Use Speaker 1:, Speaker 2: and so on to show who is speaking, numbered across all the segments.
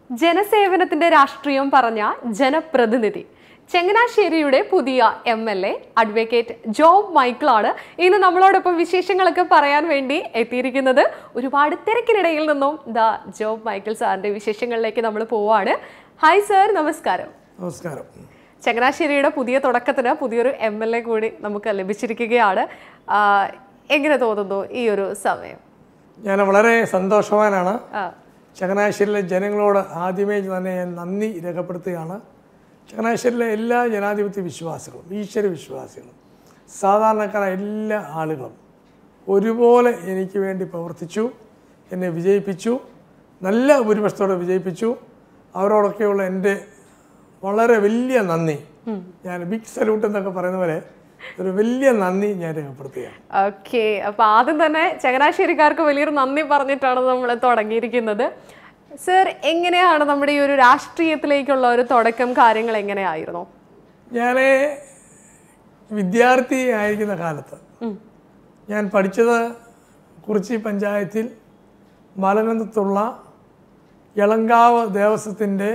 Speaker 1: ജനസേവനത്തിന്റെ രാഷ്ട്രീയം പറഞ്ഞ ജനപ്രതിനിധി ചങ്ങനാശ്ശേരിയുടെ പുതിയ M L A advocate Job മൈക്കിളാണ് ഇന്ന് നമ്മളോടൊപ്പം വിശേഷങ്ങളൊക്കെ പറയാൻ വേണ്ടി എത്തിയിരിക്കുന്നത് ഒരുപാട് തിരക്കിനിടയിൽ നിന്നും ദ ജോബ് മൈക്കിൾ സാറിന്റെ വിശേഷങ്ങളിലേക്ക് നമ്മൾ പോവാണ് ഹായ് സർ നമസ്കാരം
Speaker 2: നമസ്കാരം
Speaker 1: ചങ്ങനാശ്ശേരിയുടെ പുതിയ തുടക്കത്തിന് പുതിയൊരു എം എൽ എ കൂടി നമുക്ക് ലഭിച്ചിരിക്കുകയാണ് ആ, എങ്ങനെ തോന്നുന്നു ഈ ഒരു സമയം
Speaker 2: ഞാൻ വളരെ സന്തോഷവാനാണ്
Speaker 1: ആ,
Speaker 2: ചങ്ങനാശ്ശേരിയിലെ ജനങ്ങളോട് ആദ്യമേ തന്നെ ഞാൻ നന്ദി രേഖപ്പെടുത്തുകയാണ് ചങ്ങനാശ്ശേരിയിലെ എല്ലാ ജനാധിപത്യ വിശ്വാസികളും ഈശ്വര വിശ്വാസികളും സാധാരണക്കാരായ എല്ലാ ആളുകളും ഒരുപോലെ എനിക്ക് വേണ്ടി പ്രവർത്തിച്ചു എന്നെ വിജയിപ്പിച്ചു നല്ല ഭൂരിപക്ഷത്തോടെ വിജയിപ്പിച്ചു അവരോടൊക്കെയുള്ള എൻ്റെ വളരെ വലിയ നന്ദി ഞാൻ ബിഗ് സല്യൂട്ട് എന്നൊക്കെ പറയുന്ന പോലെ ഒരു വലിയ നന്ദി ഞാൻ രേഖപ്പെടുത്തുകയാണ്
Speaker 1: ഓക്കെ അപ്പൊ ആദ്യം തന്നെ ചങ്ങനാശ്ശേരിക്കാർക്ക് വലിയൊരു നന്ദി പറഞ്ഞിട്ടാണ് നമ്മൾ തുടങ്ങിയിരിക്കുന്നത് സർ എങ്ങനെയാണ് നമ്മുടെ ഈ ഒരു രാഷ്ട്രീയത്തിലേക്കുള്ള ഒരു തുടക്കം കാര്യങ്ങൾ എങ്ങനെയായിരുന്നു
Speaker 2: ഞാൻ വിദ്യാർത്ഥി ആയിരിക്കുന്ന കാലത്ത് ഞാൻ പഠിച്ചത് കുറിച്ചി പഞ്ചായത്തിൽ മലനത്തുള്ള എളങ്കാവ് ദേവസ്വത്തിൻ്റെ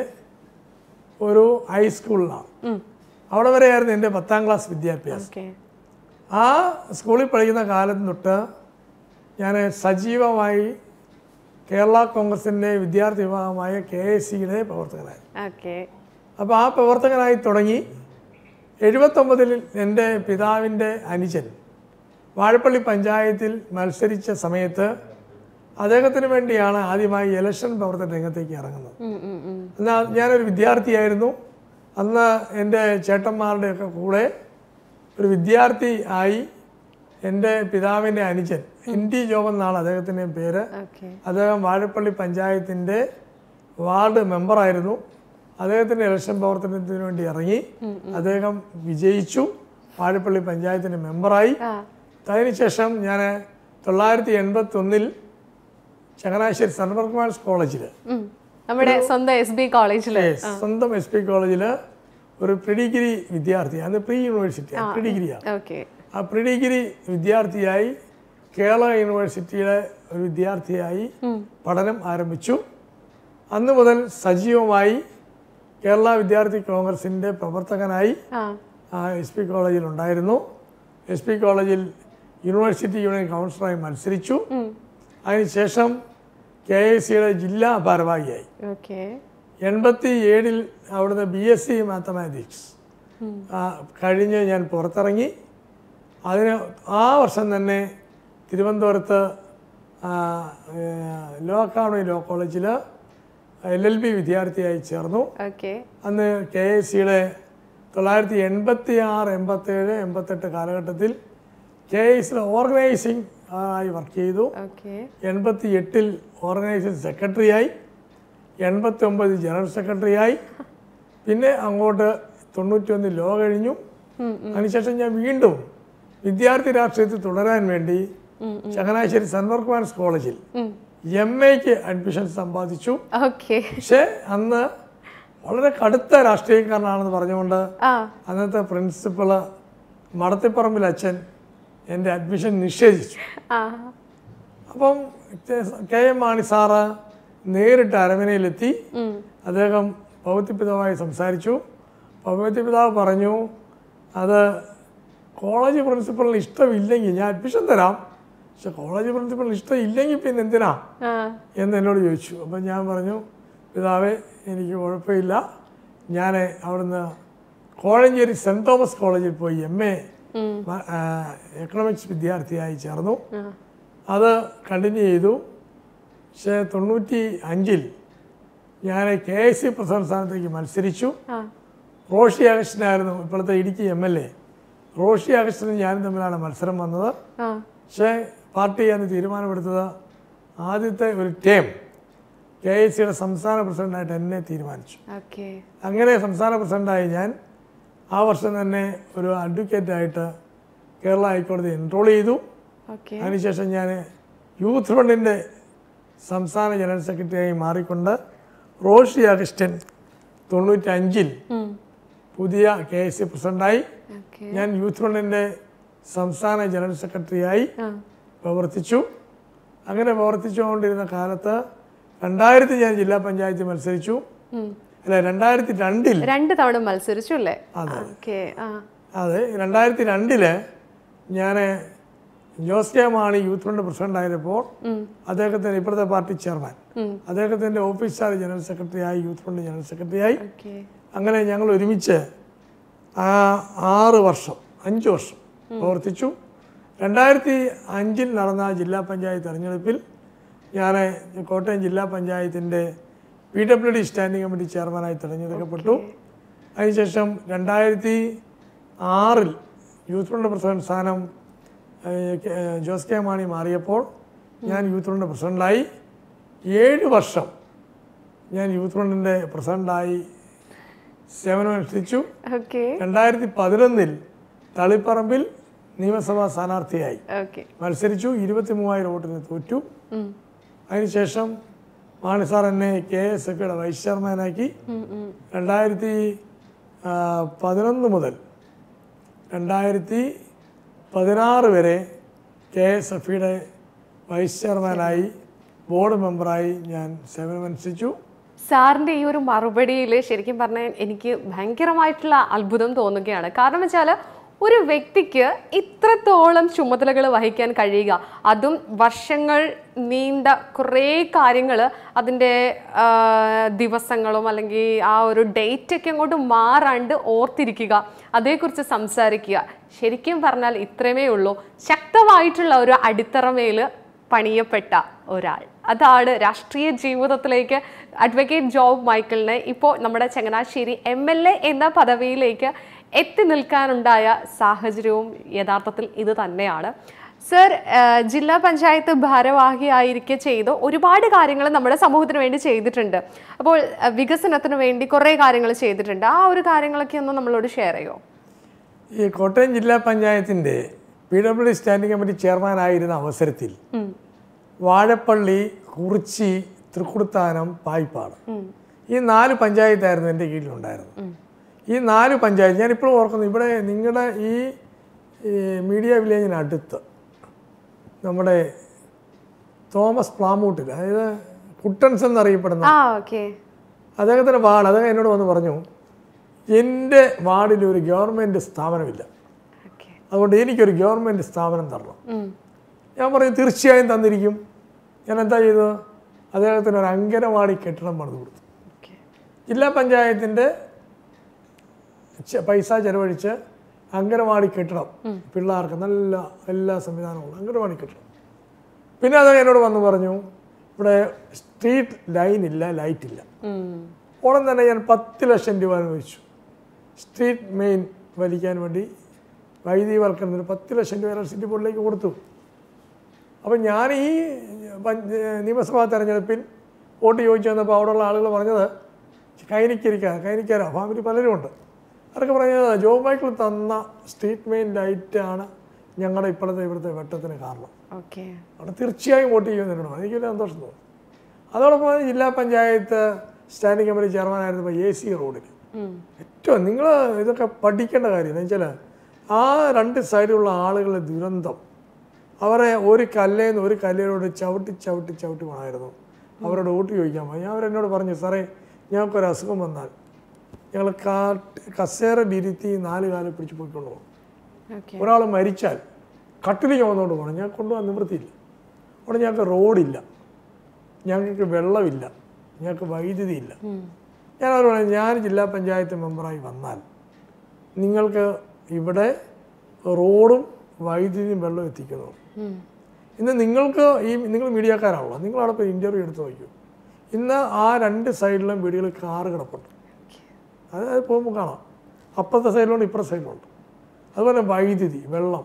Speaker 2: ഒരു ഹൈസ്കൂളിലാണ് അവിടെ വരെയായിരുന്നു എൻ്റെ പത്താം ക്ലാസ് വിദ്യാഭ്യാസം
Speaker 1: ഓക്കെ
Speaker 2: ആ സ്കൂളിൽ പഠിക്കുന്ന കാലം തൊട്ട് ഞാൻ സജീവമായി കേരള കോൺഗ്രസിൻ്റെ വിദ്യാർത്ഥി വിഭാഗമായ കെ എസ് സിയുടെ പ്രവർത്തകനായി
Speaker 1: ഓക്കെ
Speaker 2: അപ്പോൾ ആ പ്രവർത്തകനായി തുടങ്ങി എഴുപത്തൊമ്പതിൽ എൻ്റെ പിതാവിൻ്റെ അനുജൻ വാഴപ്പള്ളി പഞ്ചായത്തിൽ മത്സരിച്ച സമയത്ത് അദ്ദേഹത്തിന് വേണ്ടിയാണ് ആദ്യമായി ഇലക്ഷൻ പ്രവർത്തന രംഗത്തേക്ക് ഇറങ്ങുന്നത് എന്നാൽ ഞാനൊരു വിദ്യാർത്ഥിയായിരുന്നു അന്ന് എൻ്റെ ചേട്ടന്മാരുടെയൊക്കെ കൂടെ ഒരു വിദ്യാർത്ഥി ആയി എൻ്റെ പിതാവിൻ്റെ അനുജൻ എൻ ടി ജോബ് എന്നാണ് അദ്ദേഹത്തിൻ്റെ പേര്
Speaker 1: ഓക്കെ
Speaker 2: അദ്ദേഹം വാഴപ്പള്ളി പഞ്ചായത്തിൻ്റെ വാർഡ് മെമ്പറായിരുന്നു അദ്ദേഹത്തിൻ്റെ ഇലക്ഷൻ പ്രവർത്തനത്തിന് വേണ്ടി ഇറങ്ങി അദ്ദേഹം വിജയിച്ചു വാഴപ്പള്ളി പഞ്ചായത്തിൻ്റെ മെമ്പറായി
Speaker 1: ആ
Speaker 2: അതിനുശേഷം ഞാൻ തൊള്ളായിരത്തി എൺപത്തി ഒന്നിൽ ചങ്ങനാശ്ശേരി സെൻറ്റ് വർക്ക്മാൻസ് കോളേജിൽ
Speaker 1: ഉം. നമ്മുടെ സ്വന്തം എസ് ബി കോളേജില്
Speaker 2: സ്വന്തം എസ് പി കോളേജിൽ ഒരു പ്രീ ഡിഗ്രി വിദ്യാർത്ഥി അന്ന് പ്രീ യൂണിവേഴ്സിറ്റിയാണ് പ്രീ ഡിഗ്രിയാണ്
Speaker 1: ഓക്കെ
Speaker 2: ആ പ്രീ ഡിഗ്രി വിദ്യാർത്ഥിയായി കേരള യൂണിവേഴ്സിറ്റിയിലെ ഒരു വിദ്യാർത്ഥിയായി പഠനം ആരംഭിച്ചു അന്ന് മുതൽ സജീവമായി കേരള വിദ്യാർത്ഥി കോൺഗ്രസിൻ്റെ പ്രവർത്തകനായി
Speaker 1: ആ
Speaker 2: ആ എസ് പി കോളേജിൽ ഉണ്ടായിരുന്നു എസ് പി കോളേജിൽ യൂണിവേഴ്സിറ്റി യൂണിയൻ കൗൺസിലറായി മത്സരിച്ചു അതിനുശേഷം കെ എസ് സിയുടെ ജില്ലാ ഭാരവാഹിയായി
Speaker 1: ഓക്കെ
Speaker 2: എൺപത്തി ഏഴിൽ അവിടുന്ന് ബി എസ് സി മാത്തമാറ്റിക്സ് കഴിഞ്ഞ് ഞാൻ പുറത്തിറങ്ങി അതിന് ആ വർഷം തന്നെ തിരുവനന്തപുരത്ത് ആ, ഏ, ലോ അക്കാഡമി ലോ കോളേജിൽ എൽ എൽ ബി വിദ്യാർത്ഥിയായി ചേർന്നു
Speaker 1: ഓക്കെ
Speaker 2: അന്ന് കെ എസ് സിയുടെ തൊള്ളായിരത്തി എൺപത്തി ആറ് എൺപത്തേഴ് എൺപത്തെട്ട് കാലഘട്ടത്തിൽ കെ എസ് സിയുടെ ഓർഗനൈസിംഗ് ആയി വർക്ക് ചെയ്തു
Speaker 1: ഓക്കെ
Speaker 2: എൺപത്തി എട്ടിൽ ഓർഗനൈസിംഗ് സെക്രട്ടറിയായി എൺപത്തി ഒമ്പതിൽ ജനറൽ സെക്രട്ടറിയായി പിന്നെ അങ്ങോട്ട് തൊണ്ണൂറ്റിയൊന്നിൽ ലോ കഴിഞ്ഞു അതിനുശേഷം ഞാൻ വീണ്ടും വിദ്യാർത്ഥി രാഷ്ട്രീയത്തിൽ തുടരാൻ വേണ്ടി ചങ്ങനാശ്ശേരി സെൻറ്റ് വർക്ക്മാൻസ് കോളേജിൽ എം എക്ക് അഡ്മിഷൻ സമ്പാദിച്ചു
Speaker 1: ഓക്കെ
Speaker 2: പക്ഷേ അന്ന് വളരെ കടുത്ത രാഷ്ട്രീയക്കാരനാണെന്ന് പറഞ്ഞുകൊണ്ട്
Speaker 1: ആ
Speaker 2: അന്നത്തെ പ്രിൻസിപ്പള് മടത്തിപ്പറമ്പിൽ അച്ഛൻ എൻ്റെ അഡ്മിഷൻ നിഷേധിച്ചു
Speaker 1: ആ
Speaker 2: അപ്പം കെ എം മാണി സാറ് നേരിട്ട് അരമനയിലെത്തി അദ്ദേഹം ഭൗത്യപിതാവായി സംസാരിച്ചു ഭൗത്യപിതാവ് പറഞ്ഞു അത് കോളേജ് പ്രിൻസിപ്പളിന് ഇഷ്ടമില്ലെങ്കിൽ ഞാൻ അഡ്മിഷൻ തരാം പക്ഷെ കോളേജ് പ്രിൻസിപ്പളിന് ഇഷ്ടമില്ലെങ്കിൽ പിന്നെ എന്തിനാ
Speaker 1: ആ
Speaker 2: എന്ന് എന്നോട് ചോദിച്ചു അപ്പം ഞാൻ പറഞ്ഞു പിതാവേ എനിക്ക് കുഴപ്പമില്ല ഞാൻ അവിടുന്ന് കോഴഞ്ചേരി സെൻറ് തോമസ് കോളേജിൽ പോയി എം എ എക്കണോമിക്സ് വിദ്യാർത്ഥിയായി ചേർന്നു
Speaker 1: ആ
Speaker 2: അത് കണ്ടിന്യൂ ചെയ്തു പക്ഷേ തൊണ്ണൂറ്റി അഞ്ചിൽ ഞാൻ കെ എസ് സി പ്രസിഡന്റ് സ്ഥാനത്തേക്ക് മത്സരിച്ചു
Speaker 1: ആ
Speaker 2: റോഷി അഗസ്റ്റിനായിരുന്നു ഇപ്പോഴത്തെ Idukki M L A Roshi അഗസ്റ്റിനും ഞാനും തമ്മിലാണ് മത്സരം വന്നത്
Speaker 1: ആ
Speaker 2: പക്ഷേ പാർട്ടി അന്ന് തീരുമാനമെടുത്തത് ആദ്യത്തെ ഒരു ടേം കെ എസ് സിയുടെ സംസ്ഥാന പ്രസിഡന്റായിട്ട് എന്നെ തീരുമാനിച്ചു
Speaker 1: ഓക്കെ
Speaker 2: അങ്ങനെ സംസ്ഥാന പ്രസിഡന്റായി ഞാൻ ആ വർഷം തന്നെ ഒരു അഡ്വക്കേറ്റായിട്ട് കേരള ഹൈക്കോടതി എൻറോൾ ചെയ്തു
Speaker 1: ഓക്കെ
Speaker 2: അതിനുശേഷം ഞാൻ യൂത്ത് ഫണ്ടിൻ്റെ സംസ്ഥാന ജനറൽ സെക്രട്ടറിയായി മാറിക്കൊണ്ട് റോഷി അഗസ്റ്റൻ തൊണ്ണൂറ്റഞ്ചിൽ പുതിയ കെ എസ് സി പ്രസിഡന്റായി
Speaker 1: ഓക്കെ
Speaker 2: ഞാൻ യൂത്ത് ഫണ്ടിൻ്റെ സംസ്ഥാന ജനറൽ സെക്രട്ടറിയായി
Speaker 1: ആ
Speaker 2: പ്രവർത്തിച്ചു അങ്ങനെ പ്രവർത്തിച്ചുകൊണ്ടിരുന്ന കാലത്ത് രണ്ടായിരത്തി ഞാൻ ജില്ലാ പഞ്ചായത്തിൽ മത്സരിച്ചു അല്ല രണ്ടായിരത്തി രണ്ടിൽ
Speaker 1: രണ്ട് തവണ മത്സരിച്ചു അല്ലേ ഓക്കെ ആ
Speaker 2: അതെ രണ്ടായിരത്തി രണ്ടില് ഞാൻ Jose K Mani youth front president ആയപ്പോൾ അദ്ദേഹത്തിന്റെ ഇപ്പോഴത്തെ പാർട്ടി ചെയർമാൻ അദ്ദേഹത്തിന്റെ ഓഫീസർ ജനറൽ സെക്രട്ടറി ആയി യൂത്ത് ഫ്രണ്ട് ജനറൽ സെക്രട്ടറി ആയി
Speaker 1: ഓക്കെ
Speaker 2: അങ്ങനെ ഞങ്ങൾ ഒരുമിച്ച് ആ ആറ് വർഷം അഞ്ച് വർഷം പ്രവർത്തിച്ചു രണ്ടായിരത്തി അഞ്ചിൽ നടന്ന ജില്ലാ പഞ്ചായത്ത് തെരഞ്ഞെടുപ്പിൽ ഞാൻ കോട്ടയം ജില്ലാ പഞ്ചായത്തിൻ്റെ P W D standing committee ചെയർമാനായി തിരഞ്ഞെടുക്കപ്പെട്ടു അതിനുശേഷം രണ്ടായിരത്തി ആറിൽ യൂത്ത് ഫ്രണ്ട് പ്രസിഡന്റ് സ്ഥാനം ഏഹ്, കെ- ഏഹ്, ജോസ് കെ മാണി മാറിയപ്പോൾ ഞാൻ യൂത്ത് ഫ്രണ്ട് പ്രസിഡന്റായി ഏഴ് വർഷം ഞാൻ യൂത്ത് ഫ്രണ്ടിൻ്റെ പ്രസിഡന്റായി സേവനമനുഷ്ഠിച്ചു
Speaker 1: ഓക്കെ
Speaker 2: രണ്ടായിരത്തി പതിനൊന്നിൽ തളിപ്പറമ്പിൽ നിയമസഭാ സ്ഥാനാർത്ഥിയായി
Speaker 1: ഓക്കെ
Speaker 2: മത്സരിച്ചു ഇരുപത്തി മൂവായിരം വോട്ടിന് തോറ്റു അതിനുശേഷം മാണി സാർ എന്നെ കെ എസ് എഫിയുടെ വൈസ് ചെയർമാനാക്കി രണ്ടായിരത്തി ആ, പതിനൊന്ന് മുതൽ രണ്ടായിരത്തി പതിനാറ് വരെ കെ എസ് എഫിയുടെ വൈസ് ചെയർമാനായി ബോർഡ് മെമ്പറായി ഞാൻ സേവനമനുഷ്ഠിച്ചു
Speaker 1: സാറിന്റെ ഈ ഒരു മറുപടിയിൽ ശരിക്കും പറഞ്ഞാൽ എനിക്ക് ഭയങ്കരമായിട്ടുള്ള അത്ഭുതം തോന്നുകയാണ് കാരണം വെച്ചാൽ ഒരു വ്യക്തിക്ക് ഇത്രത്തോളം ചുമതലകൾ വഹിക്കാൻ കഴിയുക അതും വർഷങ്ങൾ നീണ്ട കുറേ കാര്യങ്ങൾ അതിൻ്റെ ആ, ദിവസങ്ങളും അല്ലെങ്കിൽ ആ ഒരു ഡേറ്റ് ഒക്കെ അങ്ങോട്ട് മാറാണ്ട് ഓർത്തിരിക്കുക അതേക്കുറിച്ച് സംസാരിക്കുക ശരിക്കും പറഞ്ഞാൽ ഇത്രമേ ഉള്ളൂ ശക്തമായിട്ടുള്ള ഒരു അടിത്തറമേൽ പണിയപ്പെട്ട ഒരാൾ അതാണ് രാഷ്ട്രീയ ജീവിതത്തിലേക്ക് അഡ്വക്കേറ്റ് ജോബ് മൈക്കിളിനെ ഇപ്പോൾ നമ്മുടെ ചങ്ങനാശ്ശേരി എം എൽ എ എന്ന പദവിയിലേക്ക് എത്തി നിൽക്കാനുണ്ടായ സാഹചര്യവും യഥാർത്ഥത്തിൽ ഇത് തന്നെയാണ് സർ ഏഹ്, ജില്ലാ പഞ്ചായത്ത് ഭാരവാഹിയായിരിക്കെ ചെയ്ത് ഒരുപാട് കാര്യങ്ങൾ നമ്മുടെ സമൂഹത്തിന് വേണ്ടി ചെയ്തിട്ടുണ്ട് അപ്പോൾ ഏഹ്, വികസനത്തിന് വേണ്ടി കുറേ കാര്യങ്ങൾ ചെയ്തിട്ടുണ്ട് ആ ഒരു കാര്യങ്ങളൊക്കെ ഒന്ന് നമ്മളോട് ഷെയർ ചെയ്യുമോ
Speaker 2: ഈ കോട്ടയം ജില്ലാ പഞ്ചായത്തിൻ്റെ P W D standing committee ചെയർമാനായിരുന്ന അവസരത്തിൽ വാഴപ്പള്ളി കുറിച്ചി തൃക്കുടുത്താനം പായിപ്പാട് ഈ നാല് പഞ്ചായത്തായിരുന്നു എൻ്റെ കീഴിലുണ്ടായിരുന്നത് ഈ നാല് പഞ്ചായത്ത് ഞാനിപ്പോഴും ഓർക്കുന്നു ഇവിടെ നിങ്ങളുടെ ഈ ഈ മീഡിയ വില്ലേജിനടുത്ത് നമ്മുടെ തോമസ് പ്ലാമൂട്ടിൽ അതായത് കുട്ടൻസ് എന്നറിയപ്പെടുന്ന
Speaker 1: ആ ഓക്കെ
Speaker 2: അദ്ദേഹത്തിൻ്റെ വാർഡ് അദ്ദേഹം എന്നോട് വന്ന് പറഞ്ഞു എൻ്റെ വാർഡിൽ ഒരു ഗവൺമെൻറ് സ്ഥാപനമില്ല
Speaker 1: ഓക്കെ
Speaker 2: അതുകൊണ്ട് എനിക്കൊരു ഗവൺമെൻറ് സ്ഥാപനം തരണം ഞാൻ പറഞ്ഞു തീർച്ചയായും തന്നിരിക്കും ഞാൻ എന്താ ചെയ്തത് അദ്ദേഹത്തിന് ഒരു അങ്കനവാടി കെട്ടിടം പണിത് കൊടുത്തു
Speaker 1: ഓക്കെ
Speaker 2: ജില്ലാ പഞ്ചായത്തിൻ്റെ ചെ- പൈസ ചെലവഴിച്ച് അങ്കനവാടി കെട്ടിടം പിള്ളേർക്ക് നല്ല എല്ലാ സംവിധാനങ്ങളും അങ്കനവാടി കെട്ടിടം പിന്നെ അദ്ദേഹം എന്നോട് വന്ന് പറഞ്ഞു ഇവിടെ സ്ട്രീറ്റ് ലൈൻ ഇല്ല ലൈറ്റ് ഇല്ല ഉടൻ തന്നെ ഞാൻ പത്ത് ലക്ഷം രൂപ അനുവദിച്ചു സ്ട്രീറ്റ് മെയിൻ വലിക്കാൻ വേണ്ടി വൈദ്യുതിവൽക്കരണത്തിന് പത്ത് ലക്ഷം രൂപ ഇലക്ട്രിസിറ്റി ബോർഡിലേക്ക് കൊടുത്തു അപ്പം ഞാൻ ഈ പഞ്ച നിയമസഭാ തെരഞ്ഞെടുപ്പിൽ വോട്ട് ചോദിച്ചു വന്നപ്പോൾ അവിടെയുള്ള ആളുകൾ പറഞ്ഞത് കൈനിക്കരിക്കാർ കൈനിക്കാരോ ഫാമിലി പലരും ഉണ്ട് അവരൊക്കെ പറഞ്ഞത് ജോ മൈക്കിൾ തന്ന സ്ട്രീറ്റ് മെയിൻ ലൈറ്റാണ് ഞങ്ങളുടെ ഇപ്പോഴത്തെ ഇവിടുത്തെ വെട്ടത്തിന് കാരണം
Speaker 1: ഓക്കെ
Speaker 2: അവിടെ തീർച്ചയായും വോട്ട് ചെയ്യുമെന്നുണ്ട് എനിക്ക് വലിയ സന്തോഷം തോന്നി അതോടൊപ്പം ജില്ലാ പഞ്ചായത്ത് സ്റ്റാൻഡിംഗ് കമ്മിറ്റി ചെയർമാനായിരുന്നപ്പോൾ എ സി റോഡിൽ ഏറ്റവും നിങ്ങൾ ഇതൊക്കെ പഠിക്കേണ്ട കാര്യം എന്ന് വെച്ചാൽ ആ രണ്ട് സൈഡിലുള്ള ആളുകളുടെ ദുരന്തം അവരെ ഒരു കല്ലേന്ന് ഒരു കല്ലിനോട് ചവിട്ടി ചവിട്ടി ചവിട്ടി പോണമായിരുന്നു അവരോട് വോട്ട് ചോദിക്കാൻ പോയി ഞാൻ അവരെന്നോട് പറഞ്ഞു സാറേ ഞങ്ങൾക്കൊരു അസുഖം വന്നാൽ ഞങ്ങൾ കാട്ട് കസേരയിലിരുത്തി നാല് കാലം പിടിച്ച് പോയിക്കൊണ്ട് പോകും
Speaker 1: ഓക്കെ
Speaker 2: ഒരാൾ മരിച്ചാൽ കട്ടിൽ ചുമന്നുകൊണ്ട് പോകണം ഞാൻ കൊണ്ടുപോകാൻ നിവൃത്തിയില്ല അവിടെ ഞങ്ങൾക്ക് റോഡില്ല ഞങ്ങൾക്ക് വെള്ളമില്ല ഞങ്ങൾക്ക് വൈദ്യുതി ഇല്ല ഞാൻ അവർ പറഞ്ഞു ഞാൻ ജില്ലാ പഞ്ചായത്ത് മെമ്പറായി വന്നാൽ നിങ്ങൾക്ക് ഇവിടെ റോഡും വൈദ്യുതിയും വെള്ളം എത്തിക്കുന്നു ഇന്ന് നിങ്ങൾക്ക് ഈ നിങ്ങൾ മീഡിയക്കാരാണല്ലോ നിങ്ങൾ അവിടെ പോയി ഇൻ്റർവ്യൂ എടുത്ത് നോക്കൂ ഇന്ന് ആ രണ്ട് സൈഡിലും വീടുകളിൽ കാറ് കിടപ്പുണ്ട് അത് അത് പോകുമ്പോൾ കാണാം അപ്പുറത്തെ സൈഡിലുണ്ട് ഇപ്പുറത്തെ സൈഡിലുണ്ട് അതുപോലെ വൈദ്യുതി വെള്ളം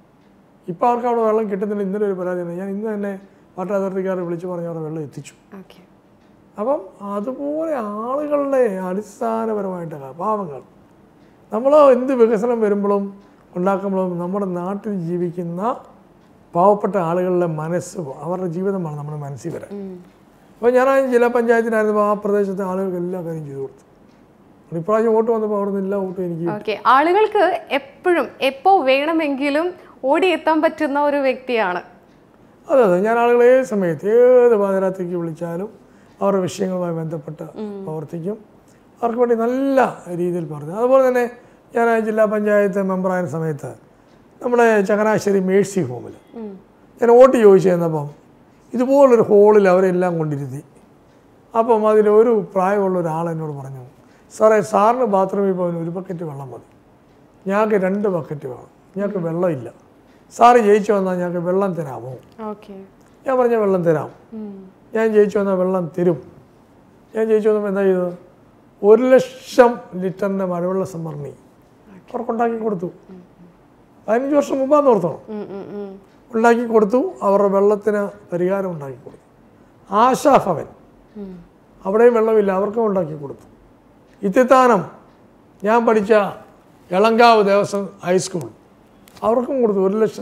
Speaker 2: ഇപ്പോൾ അവർക്ക് അവിടെ വെള്ളം കിട്ടുന്നില്ല ഇന്നലെ ഒരു പരാതി ഉണ്ട് ഞാൻ ഇന്ന് തന്നെ വാട്ടർ അതോറിറ്റിക്കാരെ വിളിച്ച് പറഞ്ഞ് അവിടെ വെള്ളം എത്തിച്ചു
Speaker 1: ഓക്കെ
Speaker 2: അപ്പം അതുപോലെ ആളുകളുടെ അടിസ്ഥാനപരമായിട്ട് പാവങ്ങൾ നമ്മൾ എന്ത് വികസനം വരുമ്പോഴും ഉണ്ടാക്കുമ്പോഴും നമ്മുടെ നാട്ടിൽ ജീവിക്കുന്ന പാവപ്പെട്ട ആളുകളുടെ മനസ്സ് അവരുടെ ജീവിതമാണ് നമ്മുടെ മനസ്സിൽ വരാൻ അപ്പോൾ ഞാൻ ആ ജില്ലാ പഞ്ചായത്തിനായിരുന്നപ്പോൾ ആ പ്രദേശത്തെ ആളുകൾക്ക് എല്ലാ കാര്യം ചെയ്തു കൊടുത്തു അപ്പോൾ ഇപ്രാവശ്യം വോട്ട് വന്നപ്പോൾ അവിടെ നിന്ന് എല്ലാ വോട്ടും എനിക്ക്
Speaker 1: ഓക്കെ ആളുകൾക്ക് എപ്പോഴും എപ്പോ വേണമെങ്കിലും ഓടിയെത്താൻ പറ്റുന്ന ഒരു വ്യക്തിയാണ്
Speaker 2: അതെ അതെ ഞാൻ ആളുകളെ ഏത് സമയത്ത് ഏത് പാതിരാത്രിക്ക് വിളിച്ചാലും അവരുടെ വിഷയങ്ങളുമായി ബന്ധപ്പെട്ട് പ്രവർത്തിക്കും അവർക്ക് വേണ്ടി നല്ല രീതിയിൽ പറഞ്ഞു അതുപോലെ തന്നെ ഞാൻ ജില്ലാ പഞ്ചായത്ത് മെമ്പറായ സമയത്ത് നമ്മുടെ ചങ്ങനാശ്ശേരി മേഴ്സി ഹോമിൽ ഞാൻ വോട്ട് ചോദിച്ചു ചെന്നപ്പം ഇതുപോലൊരു ഹോളിൽ അവരെല്ലാം കൊണ്ടിരുത്തി അപ്പം അതിലൊരു പ്രായമുള്ള ഒരാൾ എന്നോട് പറഞ്ഞു സാറേ സാറിന് ബാത്റൂമിൽ പോകാൻ ഒരു ബക്കറ്റ് വെള്ളം മതി ഞങ്ങൾക്ക് രണ്ട് ബക്കറ്റ് വേണം ഞങ്ങൾക്ക് വെള്ളമില്ല സാറ് ജയിച്ചു വന്നാൽ ഞങ്ങൾക്ക് വെള്ളം തരാമോ
Speaker 1: ഓക്കെ
Speaker 2: ഞാൻ പറഞ്ഞ വെള്ളം തരാം ഞാൻ ജയിച്ചു വന്നാൽ വെള്ളം തരും ഞാൻ ജയിച്ചു വന്നപ്പോൾ എന്താ ചെയ്തത് ഒരു ലക്ഷം ലിറ്ററിൻ്റെ മഴവെള്ള സംഭരണി അവർക്കുണ്ടാക്കി കൊടുത്തു പതിനഞ്ച് വർഷം മുമ്പാന്ന് ഓർത്തണം ഉണ്ടാക്കി കൊടുത്തു അവരുടെ വെള്ളത്തിന് പരിഹാരം ഉണ്ടാക്കി കൊടുത്തു ആശാഭവൻ അവിടെയും വെള്ളമില്ല അവർക്കും ഉണ്ടാക്കി കൊടുത്തു ഇത്തിത്താനം ഞാൻ പഠിച്ച എളങ്കാവ് ദേവസ്വം ഹൈസ്കൂൾ അവർക്കും കൊടുത്തു ഒരു ലക്ഷം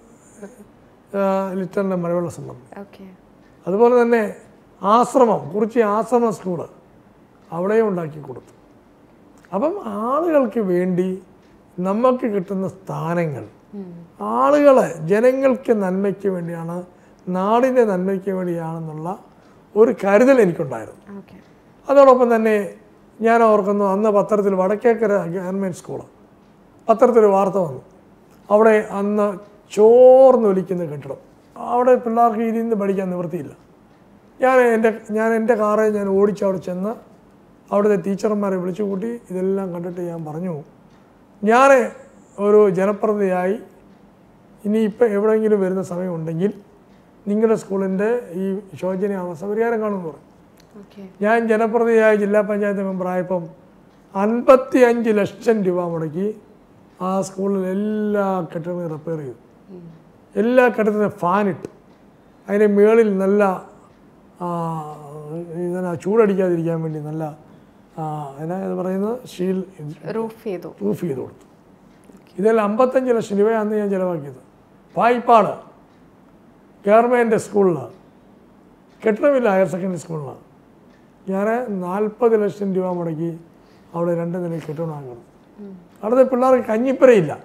Speaker 2: ലിറ്ററിൻ്റെ മഴവെള്ള സംഭരണം
Speaker 1: ഓക്കെ
Speaker 2: അതുപോലെ തന്നെ ആശ്രമം കുറിച്ച് ആശ്രമ സ്കൂള് അവിടെയും ഉണ്ടാക്കി കൊടുത്തു അപ്പം ആളുകൾക്ക് വേണ്ടി നമുക്ക് കിട്ടുന്ന സ്ഥാനങ്ങൾ ആളുകളെ ജനങ്ങൾക്ക് നന്മയ്ക്ക് വേണ്ടിയാണ് നാടിൻ്റെ നന്മയ്ക്ക് വേണ്ടിയാണെന്നുള്ള ഒരു കരുതൽ എനിക്കുണ്ടായിരുന്നു
Speaker 1: ഓക്കെ
Speaker 2: അതോടൊപ്പം തന്നെ ഞാൻ ഓർക്കുന്നു അന്ന് പത്രത്തിൽ വടക്കേക്കര ഗവൺമെൻറ് സ്കൂള് പത്രത്തിൽ വാർത്ത വന്നു അവിടെ അന്ന് ചോർന്നൊലിക്കുന്ന കെട്ടിടം അവിടെ പിള്ളേർക്ക് ഇരുന്ന് പഠിക്കാൻ നിവൃത്തിയില്ല ഞാൻ എൻ്റെ ഞാൻ എൻ്റെ കാറെ ഞാൻ ഓടിച്ച് അവിടെ ചെന്ന് അവിടുത്തെ ടീച്ചർമാരെ വിളിച്ചു കൂട്ടി ഇതെല്ലാം കണ്ടിട്ട് ഞാൻ പറഞ്ഞു ഞാൻ ഒരു ജനപ്രതിനിധിയായി ഇനി ഇപ്പം എവിടെയെങ്കിലും വരുന്ന സമയമുണ്ടെങ്കിൽ നിങ്ങളുടെ സ്കൂളിൻ്റെ ഈ ശോചനീയാവസ്ഥ പരിഹാരം കാണുമെന്ന് പറഞ്ഞു
Speaker 1: ഓക്കെ
Speaker 2: ഞാൻ ജനപ്രതിനിധിയായ ജില്ലാ പഞ്ചായത്ത് മെമ്പറായപ്പം അൻപത്തി അഞ്ച് ലക്ഷം രൂപ മുടക്കി ആ സ്കൂളിൽ എല്ലാ കെട്ടിടങ്ങളും റിപ്പയർ ചെയ്തു എല്ലാ കെട്ടിടത്തിനും ഫാനിട്ട് അതിൻ്റെ മുകളിൽ നല്ല ആ, ഇതിനാ ചൂടടിക്കാതിരിക്കാൻ വേണ്ടി നല്ല ആ, എന്നാ ഇത് പറയുന്നത് സ്റ്റീൽ
Speaker 1: റൂഫ് ചെയ്തു
Speaker 2: പ്രൂഫ് ചെയ്ത് കൊടുത്തു ഇതെല്ലാം അമ്പത്തഞ്ച് ലക്ഷം രൂപയാണ് അന്ന് ഞാൻ ചിലവാക്കിയത് പായിപ്പാട് ഗവൺമെൻറ് സ്കൂളിൽ കെട്ടിടമില്ല ഹയർ സെക്കൻഡറി സ്കൂളിൽ ഞാൻ നാൽപ്പത് ലക്ഷം രൂപ മുടക്കി അവിടെ രണ്ട് നില കെട്ടിടമാക്കണം അവിടുത്തെ പിള്ളേർക്ക് കഞ്ഞിപ്പരയില്ല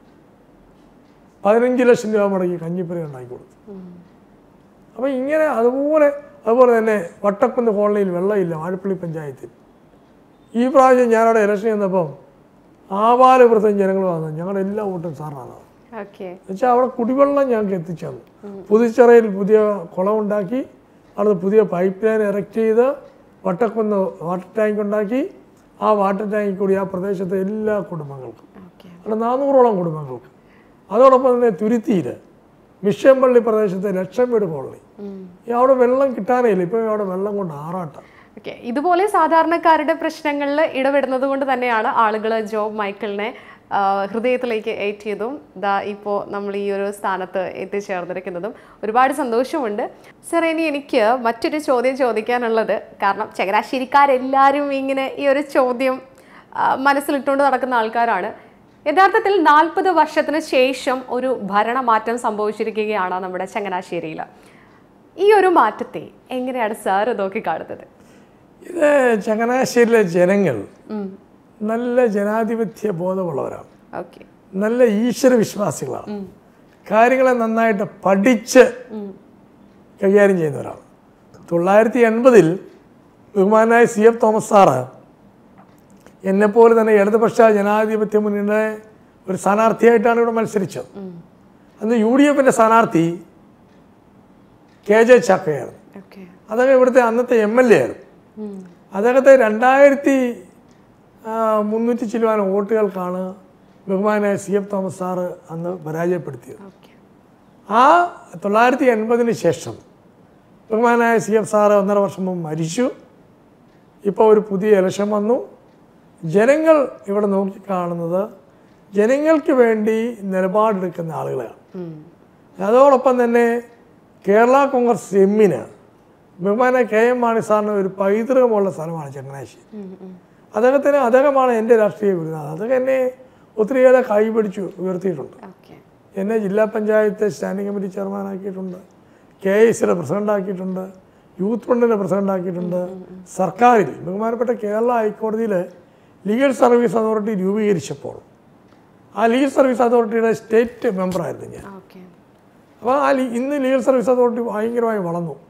Speaker 2: പതിനഞ്ച് ലക്ഷം രൂപ മുടക്കി കഞ്ഞിപ്പര ഉണ്ടാക്കി കൊടുത്തു അപ്പോൾ ഇങ്ങനെ അതുപോലെ അതുപോലെ തന്നെ വട്ടക്കുന്ന് കോളനിയിൽ വെള്ളമില്ല വാഴപ്പള്ളി പഞ്ചായത്തിൽ ഈ പ്രാവശ്യം ഞാനവിടെ ഇലക്ഷൻ ചെന്നപ്പം ആപാലവൃത്തം ജനങ്ങൾ വന്നു ഞങ്ങളുടെ എല്ലാ വോട്ടും സാറിനാണ്
Speaker 1: ഓക്കെ
Speaker 2: എന്നുവെച്ചാൽ അവിടെ കുടിവെള്ളം ഞങ്ങൾക്ക് എത്തിച്ചു തന്നു പുതുച്ചിറയിൽ പുതിയ കുളമുണ്ടാക്കി അവിടെ പുതിയ പൈപ്പ് ലൈൻ ഇറക്റ്റ് ചെയ്ത് വട്ടക്കുന്ന് വാട്ടർ ടാങ്ക് ഉണ്ടാക്കി ആ വാട്ടർ ടാങ്കിൽ കൂടി ആ പ്രദേശത്തെ എല്ലാ കുടുംബങ്ങൾക്കും
Speaker 1: ഓക്കെ
Speaker 2: അവിടെ നാനൂറോളം കുടുംബങ്ങൾക്ക് അതോടൊപ്പം തന്നെ തുരുത്തിയിൽ മിഷ്യമ്പള്ളി പ്രദേശത്തെ ലക്ഷം വീട് കോളനി ഈ അവിടെ വെള്ളം കിട്ടാനേ ഇല്ല ഇപ്പം അവിടെ വെള്ളം കൊണ്ട് ആറാട്ടം
Speaker 1: ഓക്കെ ഇതുപോലെ സാധാരണക്കാരുടെ പ്രശ്നങ്ങളിൽ ഇടപെടുന്നത് കൊണ്ട് തന്നെയാണ് ആളുകൾ ജോബ് മൈക്കിളിനെ ആ, ഹൃദയത്തിലേക്ക് ഏറ്റിയതും ദാ ഇപ്പോൾ നമ്മൾ ഈ ഒരു സ്ഥാനത്ത് എത്തിച്ചേർന്നിരിക്കുന്നതും ഒരുപാട് സന്തോഷമുണ്ട് സർ ഇനി എനിക്ക് മറ്റൊരു ചോദ്യം ചോദിക്കാനുള്ളത് കാരണം ചങ്ങനാശ്ശേരിക്കാരെല്ലാവരും ഇങ്ങനെ ഈ ഒരു ചോദ്യം ആ, മനസ്സിലിട്ടുകൊണ്ട് നടക്കുന്ന ആൾക്കാരാണ് യഥാർത്ഥത്തിൽ നാൽപ്പത് വർഷത്തിന് ശേഷം ഒരു ഭരണമാറ്റം സംഭവിച്ചിരിക്കുകയാണ് നമ്മുടെ ചങ്ങനാശ്ശേരിയിൽ ഈ ഒരു മാറ്റത്തെ എങ്ങനെയാണ് സാർ നോക്കിക്കാണുന്നത്
Speaker 2: ഇത് ചങ്ങനാശ്ശേരിയിലെ ജനങ്ങൾ നല്ല ജനാധിപത്യ ബോധമുള്ളവരാണ്
Speaker 1: ഓക്കെ
Speaker 2: നല്ല ഈശ്വര വിശ്വാസികളാണ് കാര്യങ്ങളെ നന്നായിട്ട് പഠിച്ച് കൈകാര്യം ചെയ്യുന്നവരാണ് തൊള്ളായിരത്തി എൺപതിൽ ബഹുമാനായ സി എഫ് തോമസ് സാറ് എന്നെപ്പോലെ തന്നെ ഇടതുപക്ഷ ജനാധിപത്യ മുന്നണിയുടെ ഒരു സ്ഥാനാർത്ഥിയായിട്ടാണ് ഇവിടെ മത്സരിച്ചത് അന്ന് യു ഡി എഫിൻ്റെ സ്ഥാനാർത്ഥി കെ ജെ ചാക്കയായിരുന്നു
Speaker 1: ഓക്കെ
Speaker 2: അദ്ദേഹം ഇവിടുത്തെ അന്നത്തെ എം എൽ എ ആയിരുന്നു അദ്ദേഹത്തെ രണ്ടായിരത്തി ആ, മുന്നൂറ്റി ചില്ലുവാൻ വോട്ടുകൾക്കാണ് ബഹുമാനായ സി എഫ് തോമസ് സാറ് അന്ന് പരാജയപ്പെടുത്തിയത്
Speaker 1: ഓക്കെ
Speaker 2: ആ തൊള്ളായിരത്തി എൺപതിന് ശേഷം ബഹുമാനായ സി എഫ് സാറ് ഒന്നര വർഷം മുമ്പ് മരിച്ചു ഇപ്പോൾ ഒരു പുതിയ ഇലക്ഷൻ വന്നു ജനങ്ങൾ ഇവിടെ നോക്കിക്കാണുന്നത് ജനങ്ങൾക്ക് വേണ്ടി നിലപാടെടുക്കുന്ന ആളുകളെയാണ് അതോടൊപ്പം തന്നെ കേരള കോൺഗ്രസ് എമ്മിന് ബഹുമാന കെ എം മാണി സാറിന് ഒരു പൈതൃകമുള്ള സ്ഥലമാണ് ചങ്ങനാശ്ശേരി അദ്ദേഹത്തിന് അദ്ദേഹമാണ് എൻ്റെ രാഷ്ട്രീയ ഗുരുനാഥ് അദ്ദേഹം എന്നെ ഒത്തിരിയേറെ കൈപിടിച്ചു ഉയർത്തിയിട്ടുണ്ട്
Speaker 1: ഓക്കെ
Speaker 2: എന്നെ ജില്ലാ പഞ്ചായത്ത് സ്റ്റാൻഡിംഗ് കമ്മിറ്റി ചെയർമാനാക്കിയിട്ടുണ്ട് കെ എസിയുടെ പ്രസിഡന്റ് ആക്കിയിട്ടുണ്ട് യൂത്ത് ഫണ്ടിൻ്റെ പ്രസിഡന്റ് ആക്കിയിട്ടുണ്ട് സർക്കാരിൽ ബഹുമാനപ്പെട്ട കേരള ഹൈക്കോടതിയിൽ ലീഗൽ സർവീസ് അതോറിറ്റി രൂപീകരിച്ചപ്പോൾ ആ ലീഗൽ സർവീസ് അതോറിറ്റിയുടെ സ്റ്റേറ്റ് മെമ്പറായിരുന്നു ഞാൻ
Speaker 1: ഓക്കെ
Speaker 2: അപ്പോൾ ആ ലീ- ഇന്ന് ലീഗൽ സർവീസ് അതോറിറ്റി ഭയങ്കരമായി വളർന്നു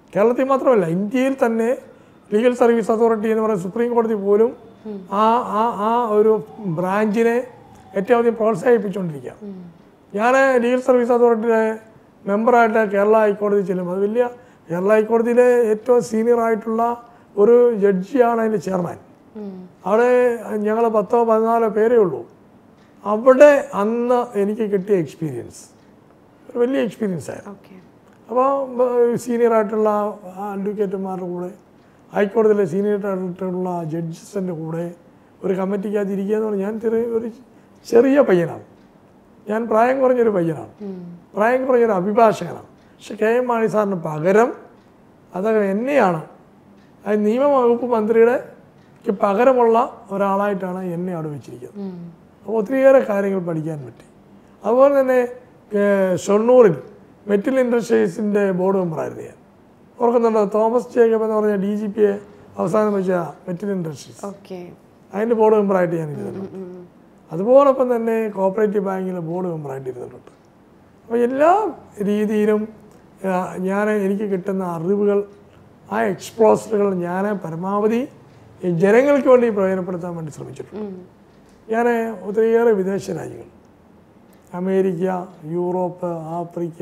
Speaker 2: കേരളത്തിൽ മാത്രമല്ല ഇന്ത്യയിൽ തന്നെ ലീഗൽ സർവീസ് അതോറിറ്റി എന്ന് പറയുന്ന സുപ്രീം കോടതി പോലും ആ ആ ആ ഒരു ബ്രാഞ്ചിനെ ഏറ്റവും അധികം പ്രോത്സാഹിപ്പിച്ചുകൊണ്ടിരിക്കുക ഞാൻ ലീഗൽ സർവീസ് അതോറിറ്റിയുടെ മെമ്പറായിട്ട് കേരള ഹൈക്കോടതി ചെല്ലും അത് വലിയ കേരള ഹൈക്കോടതിയിലെ ഏറ്റവും സീനിയർ ആയിട്ടുള്ള ഒരു ജഡ്ജിയാണ് അതിൻ്റെ ചെയർമാൻ അവിടെ ഞങ്ങൾ പത്തോ പതിനാലോ പേരേ ഉള്ളൂ അവിടെ അന്ന് എനിക്ക് കിട്ടിയ എക്സ്പീരിയൻസ് ഒരു വലിയ എക്സ്പീരിയൻസ് ആയിരുന്നു
Speaker 1: ഓക്കെ
Speaker 2: അപ്പോൾ സീനിയർ ആയിട്ടുള്ള അഡ്വക്കേറ്റുമാരുടെ കൂടെ ഹൈക്കോടതിയിലെ സീനിയർ ആയിട്ടുള്ള ജഡ്ജസിൻ്റെ കൂടെ ഒരു കമ്മിറ്റിക്കകത്ത് ഇരിക്കുക എന്ന് പറഞ്ഞാൽ ഞാൻ ചെറിയ ഒരു ചെറിയ പയ്യനാണ് ഞാൻ പ്രായം കുറഞ്ഞൊരു പയ്യനാണ് പ്രായം കുറഞ്ഞൊരു അഭിഭാഷകനാണ് പക്ഷെ കെ എം മാണി സാറിന് പകരം അദ്ദേഹം എന്നെയാണ് അത് നിയമവകുപ്പ് മന്ത്രിയുടെ ക്ക് പകരമുള്ള ഒരാളായിട്ടാണ് എന്നെ അവിടെ വെച്ചിരിക്കുന്നത് അപ്പോൾ ഒത്തിരിയേറെ കാര്യങ്ങൾ പഠിക്കാൻ പറ്റി അതുപോലെ തന്നെ ഏഹ്, ഷൊർണൂറിൽ മെറ്റൽ ഇൻഡസ്ട്രീസിൻ്റെ ബോർഡ് മെമ്പറായിരുന്നു ഞാൻ ഓർക്കുന്നുണ്ടോ തോമസ് ജേക്കബ് എന്ന് പറഞ്ഞ ഡി ജി പിയെ അവസാനം വെച്ച മെറ്റൽ ഇൻഡസ്ട്രീസ്
Speaker 1: ഓക്കെ
Speaker 2: അതിൻ്റെ ബോർഡ് മെമ്പറായിട്ട് ഞാൻ ഇരുന്നിട്ടുണ്ട് അതുപോലൊപ്പം തന്നെ കോപ്പറേറ്റീവ് ബാങ്കിലെ ബോർഡ് മെമ്പറായിട്ട് ഇരുന്നിട്ടുണ്ട് അപ്പോൾ എല്ലാ രീതിയിലും ആ, ഞാൻ എനിക്ക് കിട്ടുന്ന അറിവുകൾ ആ എക്സ്പ്ലോസറുകൾ ഞാൻ പരമാവധി ഈ ജനങ്ങൾക്ക് വേണ്ടി പ്രയോജനപ്പെടുത്താൻ വേണ്ടി ശ്രമിച്ചിട്ടുണ്ട് ഞാൻ ഒത്തിരിയേറെ വിദേശ രാജ്യങ്ങൾ അമേരിക്ക യൂറോപ്പ് ആഫ്രിക്ക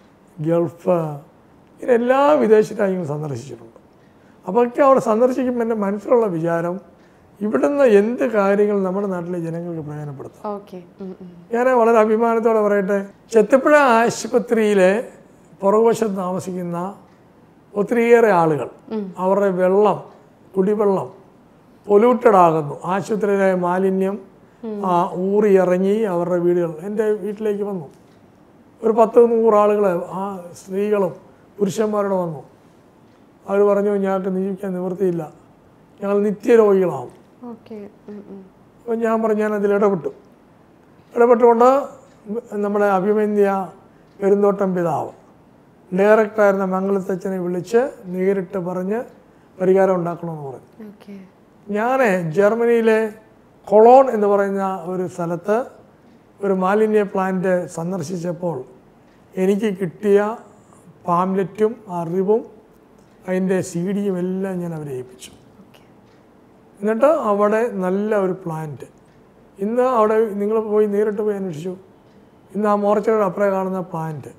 Speaker 2: ഗൾഫ് ഇങ്ങനെ എല്ലാ വിദേശ രാജ്യങ്ങളും സന്ദർശിച്ചിട്ടുണ്ട് അപ്പോഴൊക്കെ അവിടെ സന്ദർശിക്കുമ്പോൾ എൻ്റെ മനസ്സിലുള്ള വിചാരം ഇവിടുന്ന് എന്ത് കാര്യങ്ങൾ നമ്മുടെ നാട്ടിലെ ജനങ്ങൾക്ക് പ്രയോജനപ്പെടുത്താം
Speaker 1: ഓക്കെ
Speaker 2: ഞാൻ വളരെ അഭിമാനത്തോടെ പറയട്ടെ ചെത്തപ്പുഴ ആശുപത്രിയിലെ പുറകുവശത്ത് താമസിക്കുന്ന ഒത്തിരിയേറെ ആളുകൾ അവരുടെ വെള്ളം കുടിവെള്ളം പൊല്യൂട്ടഡ് ആകുന്നു ആശുപത്രിയിലെ മാലിന്യം ആ, ഊറിയിറങ്ങി അവരുടെ വീടുകൾ എൻ്റെ വീട്ടിലേക്ക് വന്നു ഒരു പത്ത് നൂറ് ആളുകൾ ആ സ്ത്രീകളും പുരുഷന്മാരോട് വന്നു അവർ പറഞ്ഞു ഞങ്ങൾക്ക് ജീവിക്കാൻ നിവൃത്തിയില്ല ഞങ്ങൾ നിത്യരോഗികളാവും
Speaker 1: ഓക്കെ
Speaker 2: അപ്പോൾ ഞാൻ പറഞ്ഞു ഞാൻ അതിൽ ഇടപെട്ടു ഇടപെട്ടുകൊണ്ട് നമ്മുടെ അഭിമന്യ പെരുന്തോട്ടം പിതാവ് ഡയറക്ടറായിരുന്ന മംഗളത്തച്ഛനെ വിളിച്ച് നേരിട്ട് പറഞ്ഞ് പരിഹാരം ഉണ്ടാക്കണമെന്ന് പറഞ്ഞു
Speaker 1: ഓക്കെ
Speaker 2: ഞാൻ ജർമ്മനിയിലെ കൊളോൺ എന്ന് പറയുന്ന ഒരു സ്ഥലത്ത് ഒരു മാലിന്യ പ്ലാന്റ് സന്ദർശിച്ചപ്പോൾ എനിക്ക് കിട്ടിയ പാംലെറ്റും അറിവും അതിൻ്റെ സി ഡിയും എല്ലാം ഞാൻ അവരെ ഏൽപ്പിച്ചു
Speaker 1: ഓക്കെ
Speaker 2: എന്നിട്ട് അവിടെ നല്ല ഒരു പ്ലാന്റ് ഇന്ന് അവിടെ നിങ്ങൾ പോയി നേരിട്ട് പോയി അന്വേഷിച്ചു ഇന്ന് ആ മോർച്ചയുടെ അപ്പുറം കാണുന്ന പ്ലാന്റ്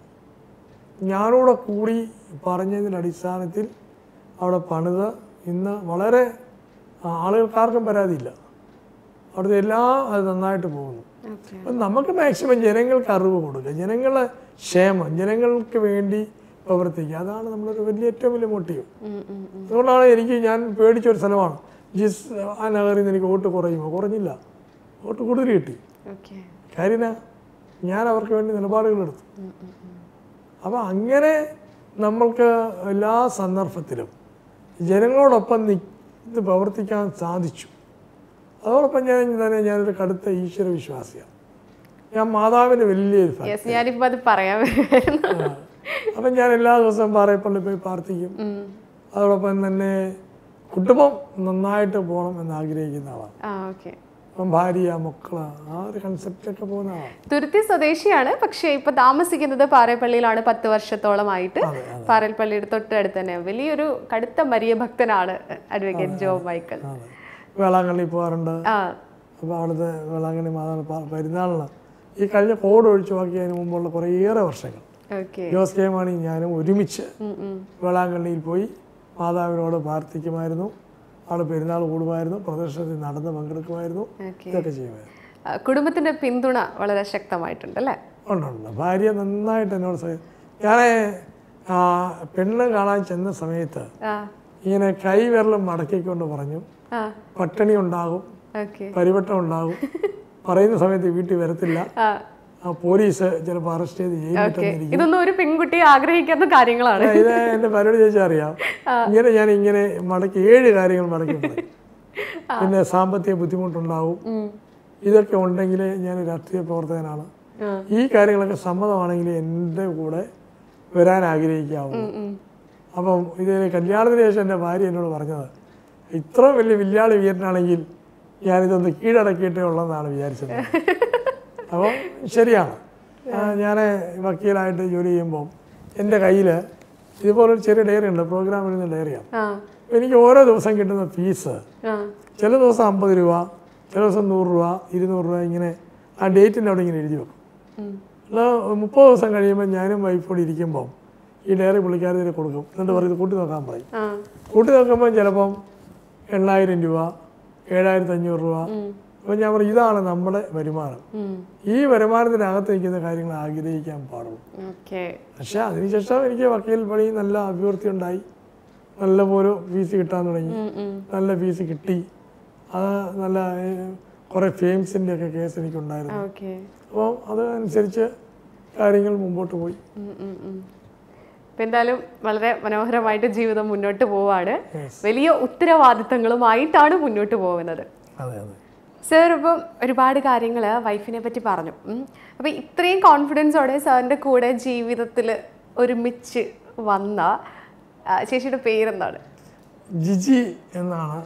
Speaker 2: ഞാനൂടെ കൂടി പറഞ്ഞതിൻ്റെ അടിസ്ഥാനത്തിൽ അവിടെ പണിത് ഇന്ന് വളരെ ആ, ആളുകൾക്കാർക്കും പരാതിയില്ല അവിടുത്തെ എല്ലാം അത് നന്നായിട്ട് പോകുന്നു
Speaker 1: ഓക്കെ
Speaker 2: അപ്പം നമുക്ക് മാക്സിമം ജനങ്ങൾക്ക് അറിവ് കൊടുക്കുക ജനങ്ങളെ ക്ഷേമം ജനങ്ങൾക്ക് വേണ്ടി പ്രവർത്തിക്കുക അതാണ് നമ്മളൊരു വലിയ ഏറ്റവും വലിയ മോട്ടീവ് അതുകൊണ്ടാണ് എനിക്ക് ഞാൻ പേടിച്ചൊരു സ്ഥലമാണ് ജിസ് ആ നഗറിൽ നിന്ന് എനിക്ക് വോട്ട് കുറയുമോ കുറഞ്ഞില്ല വോട്ട് കൂടുതൽ കിട്ടി
Speaker 1: ഓക്കെ
Speaker 2: കാര്യന ഞാൻ അവർക്ക് വേണ്ടി നിലപാടുകളെടുത്തു അപ്പോൾ അങ്ങനെ നമ്മൾക്ക് എല്ലാ സന്ദർഭത്തിലും ജനങ്ങളോടൊപ്പം നിന്ന് പ്രവർത്തിക്കാൻ സാധിച്ചു അതോടൊപ്പം ഞാൻ തന്നെ ഞാനൊരു കടുത്ത ഈശ്വര വിശ്വാസിയാണ് ഞാൻ മാതാവിൻ്റെ വലിയൊരു ഫാൻ
Speaker 1: യെസ് ഞാനിപ്പോ അത് പറയാൻ വരുമായിരുന്നു
Speaker 2: അപ്പം ഞാൻ എല്ലാ ദിവസവും പാറയപ്പള്ളി പോയി പ്രാർത്ഥിക്കും അതോടൊപ്പം തന്നെ കുടുംബം നന്നായിട്ട് പോകണം എന്ന് ആഗ്രഹിക്കുന്ന ആളാണ്
Speaker 1: ആ ഓക്കെ
Speaker 2: അപ്പം ഭാര്യ മക്കള് ആ ഒരു കൺസെപ്റ്റൊക്കെ പോകുന്ന ആളാണ്
Speaker 1: തുരുത്തി സ്വദേശിയാണ് പക്ഷേ ഇപ്പൊ താമസിക്കുന്നത് പാറേപ്പള്ളിയിലാണ് പത്ത് വർഷത്തോളമായിട്ട് പാറേപ്പള്ളിയുടെ തൊട്ടടുത്ത് തന്നെ വലിയൊരു കടുത്ത മരിയ ഭക്തനാണ് അഡ്വക്കേറ്റ് ജോ മൈക്കൽ
Speaker 2: അതെ വേളാങ്കണ്ണി പോകാറുണ്ട്
Speaker 1: ആ
Speaker 2: അപ്പോൾ അവിടുത്തെ വേളാങ്കണ്ണി മാതാവ് പ- പെരുന്നാളിന് ഈ കഴിഞ്ഞ കോഡ് ഒഴിച്ചു നോക്കിയതിന് മുമ്പുള്ള കുറേയേറെ വർഷങ്ങൾ
Speaker 1: ഓക്കെ
Speaker 2: ജോസ് കെ മാണി ഞാനും ഒരുമിച്ച് വേളാങ്കണ്ണിയിൽ പോയി മാതാവിനോട് പ്രാർത്ഥിക്കുമായിരുന്നു അവിടെ പെരുന്നാൾ കൂടുമായിരുന്നു പ്രദർശനത്തിൽ നടന്ന് പങ്കെടുക്കുമായിരുന്നു
Speaker 1: ഓക്കെ
Speaker 2: ഇതൊക്കെ ചെയ്യുമായിരുന്നു
Speaker 1: കുടുംബത്തിന്റെ പിന്തുണ വളരെ ശക്തമായിട്ടുണ്ട് അല്ലേ
Speaker 2: ഉണ്ട് ഉണ്ട് ഭാര്യ നന്നായിട്ട് എന്നോട് സഹ- ഞാൻ ആ, പെണ്ണ് കാണാൻ ചെന്ന സമയത്ത്
Speaker 1: ആ
Speaker 2: ഇങ്ങനെ കൈ വിരലും മടക്കിക്കൊണ്ട് പറഞ്ഞു
Speaker 1: ആ
Speaker 2: പട്ടിണി ഉണ്ടാകും
Speaker 1: ഓക്കെ
Speaker 2: പരിവട്ടം ഉണ്ടാകും പറയുന്ന സമയത്ത് വീട്ടിൽ വരത്തില്ല
Speaker 1: ആ
Speaker 2: ആ പോലീസ് ചിലപ്പോൾ അറസ്റ്റ് ചെയ്ത്
Speaker 1: ഓക്കെ
Speaker 2: ജയിലിട്ടെന്നിരിക്കും
Speaker 1: ഇതൊന്നും ഒരു പെൺകുട്ടി ആഗ്രഹിക്കാത്ത കാര്യങ്ങളാണ്
Speaker 2: ഇത് എൻ്റെ പരിപാടി ചോദിച്ചാൽ അറിയാം ഇങ്ങനെ ഞാൻ ഇങ്ങനെ മടക്കി ഏഴ് കാര്യങ്ങൾ മടക്കി പറയും പിന്നെ സാമ്പത്തിക ബുദ്ധിമുട്ടുണ്ടാവും ഇതൊക്കെ ഉണ്ടെങ്കിൽ ഞാൻ രാഷ്ട്രീയ പ്രവർത്തകനാണ്
Speaker 1: ആ.
Speaker 2: ഈ കാര്യങ്ങളൊക്കെ സമ്മതമാണെങ്കിൽ എൻ്റെ കൂടെ വരാൻ ആഗ്രഹിക്കാവൂ അപ്പം ഇത് കല്യാണത്തിന് ശേഷം എൻ്റെ ഭാര്യ എന്നോട് പറഞ്ഞത് ഇത്ര വലിയ വില്ലാളി വീരനാണെങ്കിൽ ഞാനിതൊന്ന് കീഴടക്കിയിട്ടേ ഉള്ളതെന്നാണ് വിചാരിച്ചത് അപ്പം ശരിയാണ് ഞാൻ വക്കീലായിട്ട് ജോലി ചെയ്യുമ്പോൾ എൻ്റെ കയ്യിൽ ഇതുപോലെ ഒരു ചെറിയ ഡയറി ഉണ്ട് പ്രോഗ്രാം എഴുതുന്ന ഡയറിയാണ്
Speaker 1: ആ
Speaker 2: എനിക്ക് ഓരോ ദിവസം കിട്ടുന്ന ഫീസ്
Speaker 1: ആ
Speaker 2: ചില ദിവസം അമ്പത് രൂപ ചില ദിവസം നൂറ് രൂപ ഇരുന്നൂറ് രൂപ ഇങ്ങനെ ആ ഡേറ്റിൻ്റെ അവിടെ ഇങ്ങനെ എഴുതി വെക്കും
Speaker 1: ഉം.
Speaker 2: അല്ല മുപ്പത് ദിവസം കഴിയുമ്പോൾ ഞാനും വൈഫോട് ഇരിക്കുമ്പോൾ ഈ ഡയറി പുള്ളിക്കാരത്തിന് കൊടുക്കും എന്നിട്ട് പറയും ഇത് കൂട്ടി നോക്കാൻ പറയും
Speaker 1: ആ
Speaker 2: കൂട്ടി നോക്കുമ്പോൾ ചിലപ്പം എണ്ണായിരം രൂപ ഏഴായിരത്തി അഞ്ഞൂറ് രൂപ അപ്പോൾ ഞാൻ പറയും ഇതാണ് നമ്മുടെ വരുമാനം
Speaker 1: ഉം.
Speaker 2: ഈ വരുമാനത്തിനകത്ത് നിൽക്കുന്ന കാര്യങ്ങൾ ആഗ്രഹിക്കാൻ പാടുള്ളൂ
Speaker 1: ഓക്കെ
Speaker 2: പക്ഷേ അതിനുശേഷം എനിക്ക് വക്കീൽ പണി നല്ല അഭിവൃദ്ധി ഉണ്ടായി നല്ല പോലെ ഫീസ് കിട്ടാൻ തുടങ്ങി
Speaker 1: ഉം, ഉം.
Speaker 2: നല്ല ഫീസ് കിട്ടി അത് നല്ല ഏഹ്, കുറേ ഫെയിംസിൻ്റെ ഒക്കെ കേസ് എനിക്കുണ്ടായിരുന്നു
Speaker 1: ഓക്കെ
Speaker 2: അപ്പോൾ അതനുസരിച്ച് കാര്യങ്ങൾ മുമ്പോട്ട് പോയി
Speaker 1: ഉം, ഉം, ഉം. ഇപ്പൊ എന്തായാലും വളരെ മനോഹരമായിട്ട് ജീവിതം മുന്നോട്ട് പോവാണ്
Speaker 2: Yes.
Speaker 1: വലിയ ഉത്തരവാദിത്തങ്ങളുമായിട്ടാണ് മുന്നോട്ട് പോകുന്നത്
Speaker 2: അതെ അതെ
Speaker 1: സാർ ഇപ്പം ഒരുപാട് കാര്യങ്ങൾ വൈഫിനെ പറ്റി പറഞ്ഞു ഉം. അപ്പം ഇത്രയും കോൺഫിഡൻസോടെ സാറിൻ്റെ കൂടെ ജീവിതത്തിൽ ഒരുമിച്ച് വന്ന ആ, ചേച്ചിയുടെ പേരെന്താണ്
Speaker 2: ജിജി എന്നാണ്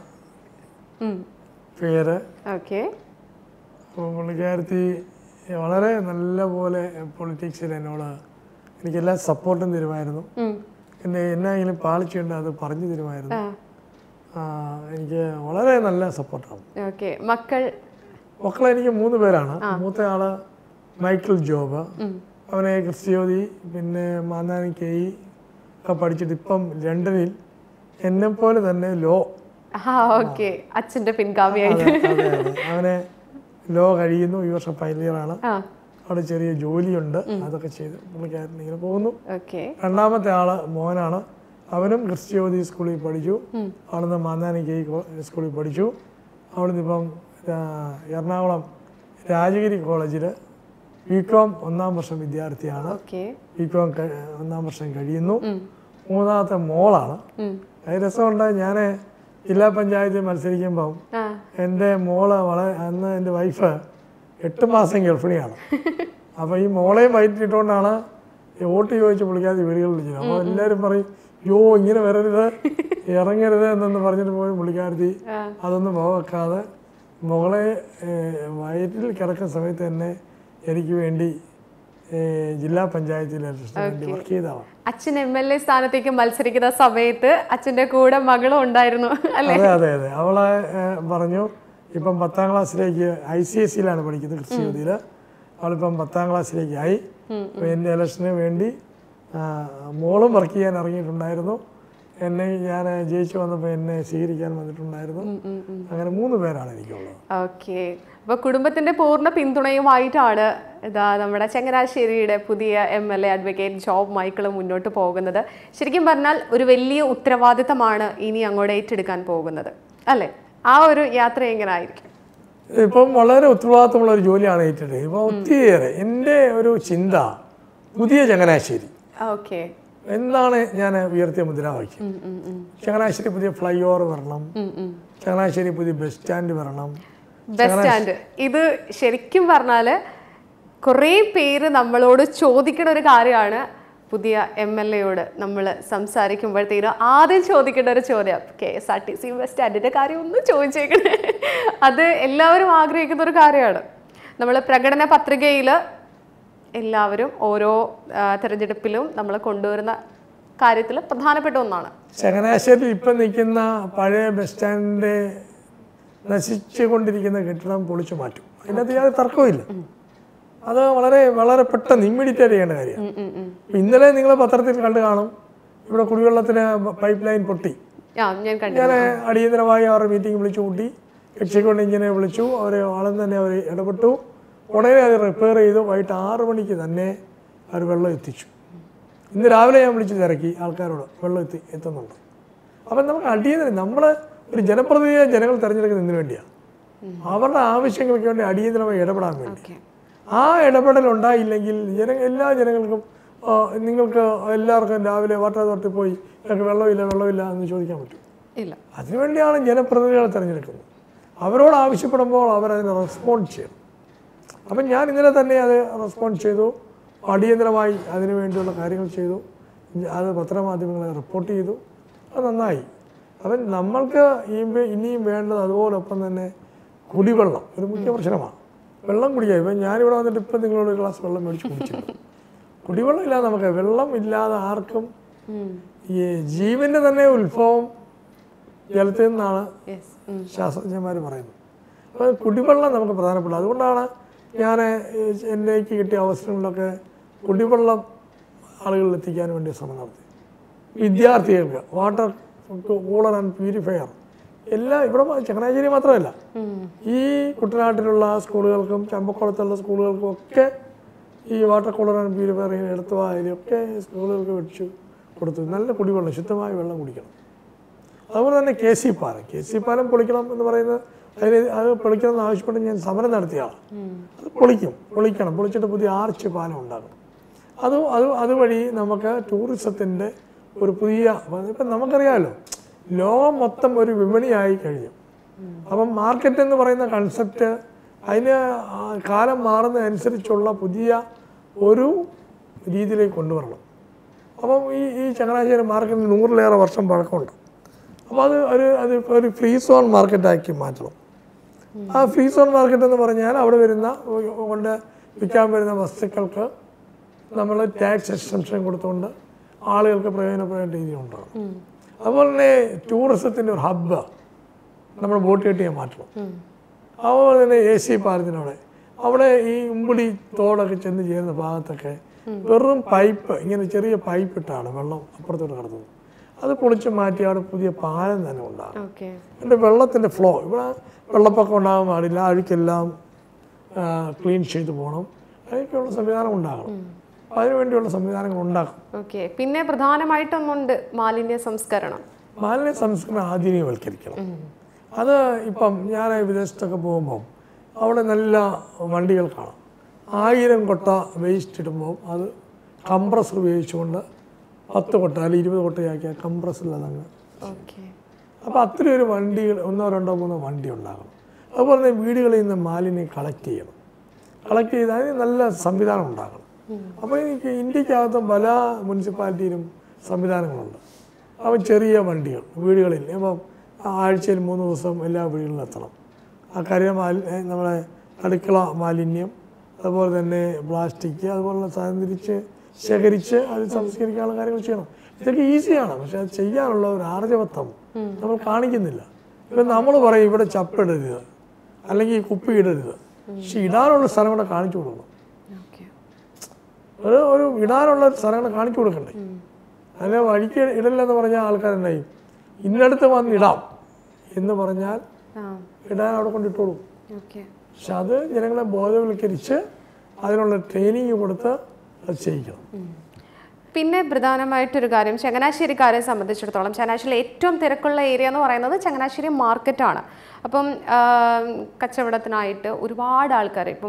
Speaker 2: പേര്
Speaker 1: ഓക്കെ
Speaker 2: അപ്പോൾ പുള്ളിക്കാരത്തി വളരെ നല്ല പോലെ പൊളിറ്റിക്സിൽ എന്നോട് എനിക്കെല്ലാം സപ്പോർട്ടും തരുമായിരുന്നു എന്നെ എന്നായെങ്കിലും പാളിച്ചുണ്ട് അത് പറഞ്ഞു തരുമായിരുന്നു ആ, എനിക്ക് വളരെ നല്ല സപ്പോർട്ടാണ്
Speaker 1: ഓക്കെ മക്കൾ
Speaker 2: മക്കളെ എനിക്ക് മൂന്ന് പേരാണ് മൂത്ത ആള് മൈക്കിൾ ജോബ് അവനെ ക്രിസ്ത്യോതി പിന്നെ മാന്നാനി കെ ഇ ഒക്കെ പഠിച്ചിട്ട് ഇപ്പം ലണ്ടനിൽ എന്നെ പോലെ തന്നെ ലോ
Speaker 1: ആ ഓക്കെ അച്ഛൻ്റെ പിൻഗാമിയായിട്ട്
Speaker 2: അതെ അതെ അതെ അവനെ ലോ കഴിയുന്നു ഈ വർഷം ഫൈനൽ ഇയർ ആണ്
Speaker 1: ആ
Speaker 2: അവിടെ ചെറിയ ജോലിയുണ്ട് അതൊക്കെ ചെയ്ത് പുള്ളിക്കാരൻ ഇങ്ങനെ പോകുന്നു
Speaker 1: ഓക്കെ
Speaker 2: രണ്ടാമത്തെ ആള് മോനാണ് അവനും ക്രിസ്ത്യോതി സ്കൂളിൽ പഠിച്ചു അവിടുന്ന് മാന്നാനി കെ സ്കൂളിൽ പഠിച്ചു അവിടുന്ന് ഇപ്പം ആ, എറണാകുളം രാജഗിരി കോളേജിൽ ബി കോം ഒന്നാം വർഷം വിദ്യാർത്ഥിയാണ്
Speaker 1: ഓക്കെ
Speaker 2: ബി കോം ഒന്നാം വർഷം കഴിയുന്നു മൂന്നാമത്തെ മോളാണ് അത് രസമുണ്ട് ഞാൻ ജില്ലാ പഞ്ചായത്തിൽ മത്സരിക്കുമ്പം
Speaker 1: ആ
Speaker 2: എൻ്റെ മോള് വളരെ അന്ന് എൻ്റെ വൈഫ് എട്ട് മാസം ഗർഭിണിയാണ് അപ്പോൾ ഈ മോളെയും വയറ്റിട്ടുകൊണ്ടാണ് ഈ വോട്ട് ചോദിച്ച് പുള്ളിക്കാതെ വീടുകളിൽ വിളിച്ചത് അപ്പോൾ എല്ലാവരും പറയും യോ ഇങ്ങനെ വരരുത് ഇറങ്ങരുത് എന്നൊന്ന് പറഞ്ഞിട്ട് പോയി പുള്ളിക്കാരത്തി
Speaker 1: ആ.
Speaker 2: അതൊന്നും പോകാതെ മോളെ ഏഹ്, വയറ്റിൽ കിടക്കുന്ന സമയത്ത് തന്നെ എനിക്ക് വേണ്ടി ഏഹ്, ജില്ലാ പഞ്ചായത്തിൽ ഇലക്ഷന് വേണ്ടി വർക്ക് ചെയ്തതാണ്
Speaker 1: അച്ഛൻ എം എൽ എ സ്ഥാനത്തേക്ക് മത്സരിക്കുന്ന സമയത്ത് അച്ഛൻ്റെ കൂടെ മകളും ഉണ്ടായിരുന്നു അല്ലേ
Speaker 2: അതെ അതെ അതെ അവളെ ഏഹ്, പറഞ്ഞു ഇപ്പം പത്താം ക്ലാസ്സിലേക്ക് ഐ സി എസ് സിയിലാണ് പഠിക്കുന്നത് കൃഷിയുതിയിൽ അവളിപ്പം പത്താം ക്ലാസ്സിലേക്ക് ആയി അപ്പോൾ എൻ്റെ ഇലക്ഷന് വേണ്ടി ആ, മോളും വർക്ക് ചെയ്യാൻ ഇറങ്ങിയിട്ടുണ്ടായിരുന്നു എന്നെ ഞാൻ ജയിച്ചു വന്നപ്പോൾ എന്നെ സ്വീകരിക്കാൻ വന്നിട്ടുണ്ടായിരുന്നു അങ്ങനെ മൂന്ന് പേരാണ് എനിക്കുള്ളത്
Speaker 1: ഓക്കെ അപ്പോൾ കുടുംബത്തിന്റെ പൂർണ്ണ പിന്തുണയുമായിട്ടാണ് ഇതാ നമ്മുടെ ചങ്ങനാശ്ശേരിയുടെ പുതിയ M L A advocate Job Michael മുന്നോട്ട് പോകുന്നത് ശരിക്കും പറഞ്ഞാൽ ഒരു വലിയ ഉത്തരവാദിത്തമാണ് ഇനി അങ്ങോട്ട് ഏറ്റെടുക്കാൻ പോകുന്നത് അല്ലേ ആ ഒരു യാത്ര എങ്ങനെ ആയിരിക്കും
Speaker 2: ഇപ്പം വളരെ ഉത്തരവാദിത്തമുള്ള ഒരു ജോലിയാണ് ഏറ്റെടുത്തത് ഇപ്പോൾ ഒത്തിരിയേറെ എൻ്റെ ഒരു ചിന്ത പുതിയ ചങ്ങനാശ്ശേരി
Speaker 1: ഓക്കെ
Speaker 2: എന്താണ് ഞാൻ ഉയർത്തിയ മുദ്രാവാക്യം ചങ്ങനാശ്ശേരി പുതിയ ഫ്ലൈ ഓവർ വരണം ചങ്ങനാശ്ശേരി പുതിയ ബസ് സ്റ്റാൻഡ് വരണം
Speaker 1: ബസ് സ്റ്റാൻഡ് ഇത് ശരിക്കും പറഞ്ഞാൽ കുറേ പേര് നമ്മളോട് ചോദിക്കുന്ന ഒരു കാര്യമാണ് പുതിയ എം എൽ എയോട് നമ്മൾ സംസാരിക്കുമ്പോഴത്തേനും ആദ്യം ചോദിക്കേണ്ട ഒരു ചോദ്യം K S R T C bus സ്റ്റാൻഡിൻ്റെ കാര്യം ഒന്ന് ചോദിച്ചേക്കണേ അത് എല്ലാവരും ആഗ്രഹിക്കുന്ന ഒരു കാര്യമാണ് നമ്മൾ പ്രകടന പത്രികയിൽ എല്ലാവരും ഓരോ ആ, തെരഞ്ഞെടുപ്പിലും നമ്മൾ കൊണ്ടുവരുന്ന കാര്യത്തിൽ പ്രധാനപ്പെട്ട ഒന്നാണ്
Speaker 2: ചങ്ങനാശ്ശേരിയിൽ ഇപ്പം നിൽക്കുന്ന പഴയ ബസ് സ്റ്റാൻഡിൻ്റെ നശിച്ചുകൊണ്ടിരിക്കുന്ന കെട്ടിടം പൊളിച്ചു മാറ്റും അതിനകത്ത് യാതൊരു തർക്കവുമില്ല അത് വളരെ വളരെ പെട്ടെന്ന് ഇമ്മീഡിയറ്റ് ചെയ്യേണ്ട കാര്യമാണ്
Speaker 1: ഉം, ഉം, ഉം.
Speaker 2: ഇന്നലെ നിങ്ങൾ പത്രത്തിൽ കണ്ടു കാണും ഇവിടെ കുടിവെള്ളത്തിന് പൈപ്പ് ലൈൻ പൊട്ടി
Speaker 1: ആ ഞാൻ കണ്ടു
Speaker 2: ഞാൻ അടിയന്തരമായി അവരുടെ മീറ്റിംഗ് വിളിച്ചു കൂട്ടി എക്സിക്യൂട്ടീവ് എഞ്ചിനെ വിളിച്ചു അവരെ ആളും തന്നെ അവർ ഇടപെട്ടു ഉടനെ അത് റിപ്പയർ ചെയ്തു വൈകിട്ട് ആറ് മണിക്ക് തന്നെ അവർ വെള്ളം എത്തിച്ചു ഇന്ന് രാവിലെ ഞാൻ വിളിച്ച് തിരക്കി ആൾക്കാരോട് വെള്ളം എത്തി എത്തുന്നുണ്ട് അപ്പം നമുക്ക് അടിയന്തരം നമ്മൾ ഒരു ജനപ്രതിനിധിയെ ജനങ്ങൾ തിരഞ്ഞെടുക്കുന്നത് ഇതിനു വേണ്ടിയാണ് അവരുടെ ആവശ്യങ്ങൾക്ക് വേണ്ടി അടിയന്തരമായി ഇടപെടാൻ വേണ്ടി
Speaker 1: ഓക്കെ
Speaker 2: ആ ഇടപെടൽ ഉണ്ടായില്ലെങ്കിൽ ജന എല്ലാ ജനങ്ങൾക്കും ആ, നിങ്ങൾക്ക് എല്ലാവർക്കും രാവിലെ വാട്ടർ അതോറിറ്റി പോയി ഞങ്ങൾക്ക് വെള്ളമില്ല വെള്ളമില്ല എന്ന് ചോദിക്കാൻ പറ്റും
Speaker 1: ഇല്ല
Speaker 2: അതിനുവേണ്ടിയാണ് ജനപ്രതിനിധികളെ തിരഞ്ഞെടുക്കുന്നത് അവരോട് ആവശ്യപ്പെടുമ്പോൾ അവരതിന് റെസ്പോണ്ട് ചെയ്യണം അപ്പം ഞാൻ ഇന്നലെ തന്നെ അത് റെസ്പോണ്ട് ചെയ്തു അടിയന്തരമായി അതിനു വേണ്ടിയുള്ള കാര്യങ്ങൾ ചെയ്തു അത് പത്രമാധ്യമങ്ങളെ റിപ്പോർട്ട് ചെയ്തു അത് നന്നായി അപ്പം നമ്മൾക്ക് ഈ വേ- ഇനിയും വേണ്ടത് അതുപോലൊപ്പം തന്നെ കുടിവെള്ളം ഒരു മുഖ്യ പ്രശ്നമാണ് വെള്ളം കുടിക്കുക ഇപ്പം ഞാനിവിടെ വന്നിട്ട് ഇപ്പം നിങ്ങളോട് ഒരു ഗ്ലാസ് വെള്ളം മേടിച്ച് കുടിച്ചിട്ടുണ്ട് കുടിവെള്ളം ഇല്ലാതെ നമുക്ക് വെള്ളം ഇല്ലാതെ ആർക്കും
Speaker 1: ഉം.
Speaker 2: ഈ ജീവൻ്റെ തന്നെ ഉത്ഭവം ജലത്തിൽ നിന്നാണ്
Speaker 1: Yes.
Speaker 2: ശാസ്ത്രജ്ഞന്മാർ പറയുന്നത് അപ്പോൾ കുടിവെള്ളം നമുക്ക് പ്രധാനപ്പെട്ട അതുകൊണ്ടാണ് ഞാൻ എന്നേക്ക് കിട്ടിയ അവസരങ്ങളിലൊക്കെ കുടിവെള്ളം ആളുകളിൽ എത്തിക്കാൻ വേണ്ടി ശ്രമം നടത്തി വിദ്യാർത്ഥികൾക്ക് വാട്ടർ കൂളർ ആൻഡ് പ്യൂരിഫയർ എല്ലാം ഇവിടെ മ- ചങ്ങനാശ്ശേരി മാത്രമല്ല
Speaker 1: ഉം.
Speaker 2: ഈ കുട്ടനാട്ടിലുള്ള സ്കൂളുകൾക്കും ചമ്പക്കുളത്തുള്ള സ്കൂളുകൾക്കും ഒക്കെ ഈ വാട്ടർ കൂളർ ആൻഡ് പ്യൂരിഫയർ എടുത്തുവായാലും ഒക്കെ സ്കൂളുകൾക്ക് വെച്ചു കൊടുത്തു നല്ല കുടിവെള്ളം ശുദ്ധമായ വെള്ളം കുടിക്കണം അതുപോലെ തന്നെ കെ സി പാലം കെ സി പാലം പൊളിക്കണം എന്ന് പറയുന്നത് അതിന് അത് പൊളിക്കണം എന്ന് ആവശ്യപ്പെട്ട് ഞാൻ സമരം നടത്തിയാണ് അത് പൊളിക്കും പൊളിക്കണം പൊളിച്ചിട്ട് പുതിയ ആർച്ച് പാലം ഉണ്ടാക്കണം അത് അത് അതുവഴി നമുക്ക് ടൂറിസത്തിൻ്റെ ഒരു പുതിയ ഇപ്പം നമുക്കറിയാമല്ലോ ലോകം മൊത്തം ഒരു വിപണിയായി കഴിഞ്ഞു അപ്പം മാർക്കറ്റ് എന്ന് പറയുന്ന കൺസെപ്റ്റ് അതിന് ആ കാലം മാറുന്നതനുസരിച്ചുള്ള പുതിയ ഒരു രീതിയിലേക്ക് കൊണ്ടുവരണം അപ്പം ഈ ഈ ചങ്ങനാശ്ശേരി മാർക്കറ്റിന് നൂറിലേറെ വർഷം പഴക്കമുണ്ട് അപ്പോൾ അത് ഒരു അത് ഇപ്പോൾ ഒരു ഫ്രീ സോൺ മാർക്കറ്റാക്കി മാറ്റണം ആ ഫ്രീ സോൺ മാർക്കറ്റ് എന്ന് പറഞ്ഞാൽ അവിടെ വരുന്ന കൊണ്ട് വിൽക്കാൻ വരുന്ന വസ്തുക്കൾക്ക് നമ്മൾ ടാക്സ് എക്സംഷൻ കൊടുത്തുകൊണ്ട് ആളുകൾക്ക് പ്രയോജനപ്പെടേണ്ട രീതി ഉണ്ടാകും അതുപോലെ തന്നെ ടൂറിസത്തിൻ്റെ ഒരു ഹബ്ബ് നമ്മൾ ബോട്ട് കെട്ടിയെ മാറ്റണം അതുപോലെ തന്നെ എ സി പാലത്തിനവിടെ അവിടെ ഈ ഉമ്പിടി തോടൊക്കെ ചെന്ന് ചേരുന്ന ഭാഗത്തൊക്കെ വെറും പൈപ്പ് ഇങ്ങനെ ചെറിയ പൈപ്പ് ഇട്ടാണ് വെള്ളം അപ്പുറത്തോട്ട് കിടത്തുന്നത് അത് പൊളിച്ച് മാറ്റി അവിടെ പുതിയ പാലം തന്നെ ഉണ്ടാകും
Speaker 1: ഓക്കെ
Speaker 2: എന്നിട്ട് വെള്ളത്തിൻ്റെ ഫ്ലോ ഇവിടെ വെള്ളപ്പൊക്കം ഉണ്ടാകാൻ പാടില്ല അഴുക്കെല്ലാം ക്ലീൻ ചെയ്ത് പോകണം അതിനൊക്കെയുള്ള സംവിധാനം ഉണ്ടാകണം അപ്പോൾ അതിനുവേണ്ടിയുള്ള സംവിധാനങ്ങൾ ഉണ്ടാക്കും
Speaker 1: ഓക്കെ പിന്നെ പ്രധാനമായിട്ടൊന്നുണ്ട് മാലിന്യ സംസ്കരണം
Speaker 2: മാലിന്യ സംസ്കരണം ആധുനികവൽക്കരിക്കണം അത് ഇപ്പം ഞാൻ വിദേശത്തൊക്കെ പോകുമ്പം അവിടെ നല്ല വണ്ടികൾ കാണാം ആയിരം കൊട്ട വേസ്റ്റ് ഇടുമ്പോൾ അത് കംപ്രസർ ഉപയോഗിച്ചുകൊണ്ട് പത്ത് കൊട്ട അല്ലെങ്കിൽ ഇരുപത് കൊട്ടയാക്കിയ കംപ്രസറിൽ അതങ്ങ്
Speaker 1: ഓക്കെ
Speaker 2: അപ്പോൾ അത്രയും ഒരു വണ്ടികൾ ഒന്നോ രണ്ടോ മൂന്നോ വണ്ടി ഉണ്ടാകണം അതുപോലെ തന്നെ വീടുകളിൽ നിന്ന് മാലിന്യം കളക്ട് ചെയ്യണം കളക്ട് ചെയ്ത് അതിന് നല്ല സംവിധാനം ഉണ്ടാകണം അപ്പോൾ എനിക്ക് ഇന്ത്യക്കകത്ത് പല മുനിസിപ്പാലിറ്റിയിലും സംവിധാനങ്ങളുണ്ട് അപ്പം ചെറിയ വണ്ടികൾ വീടുകളിൽ ഇപ്പം ആഴ്ചയിൽ മൂന്ന് ദിവസം എല്ലാ വീടുകളിലും എത്തണം ആ കര മാലി ഏ, നമ്മുടെ അടുക്കള മാലിന്യം അതുപോലെ തന്നെ പ്ലാസ്റ്റിക് അതുപോലുള്ള സാധനം തിരിച്ച് ശേഖരിച്ച് അത് സംസ്കരിക്കാനുള്ള കാര്യങ്ങൾ ചെയ്യണം ഇതൊക്കെ ഈസിയാണ് പക്ഷെ അത് ചെയ്യാനുള്ള ഒരു ആർജവത്വം നമ്മൾ കാണിക്കുന്നില്ല ഇപ്പം നമ്മൾ പറയും ഇവിടെ ചപ്പിടരുത് അല്ലെങ്കിൽ ഈ കുപ്പി ഇടരുത് പക്ഷെ ഇടാനുള്ള സ്ഥലം കൂടെ കാണിച്ചു കൊടുക്കണം
Speaker 1: ഓക്കെ
Speaker 2: ഒരു ഒരു ഇടാനുള്ള ഒരു സ്ഥലം കൂടെ കാണിച്ചു കൊടുക്കണ്ടേ അല്ലെ വഴിക്ക് ഇടല്ലെന്ന് പറഞ്ഞാൽ ആൾക്കാരുണ്ടായി ഇന്നടുത്ത് വന്ന് ഇടാം എന്ന് പറഞ്ഞാൽ
Speaker 1: ആ
Speaker 2: ഇടാൻ അവിടെ കൊണ്ടിട്ടോളും
Speaker 1: ഓക്കെ
Speaker 2: പക്ഷെ അത് ജനങ്ങളെ ബോധവൽക്കരിച്ച് അതിനുള്ള ട്രെയിനിങ് കൊടുത്ത് അത് ചെയ്യിക്കണം
Speaker 1: പിന്നെ പ്രധാനമായിട്ടൊരു കാര്യം ചങ്ങനാശ്ശേരിക്കാരെ സംബന്ധിച്ചിടത്തോളം ചങ്ങനാശ്ശേരിയിലെ ഏറ്റവും തിരക്കുള്ള ഏരിയ എന്ന് പറയുന്നത് ചങ്ങനാശ്ശേരി മാർക്കറ്റാണ് അപ്പം ആം, കച്ചവടത്തിനായിട്ട് ഒരുപാട് ആൾക്കാർ ഇപ്പം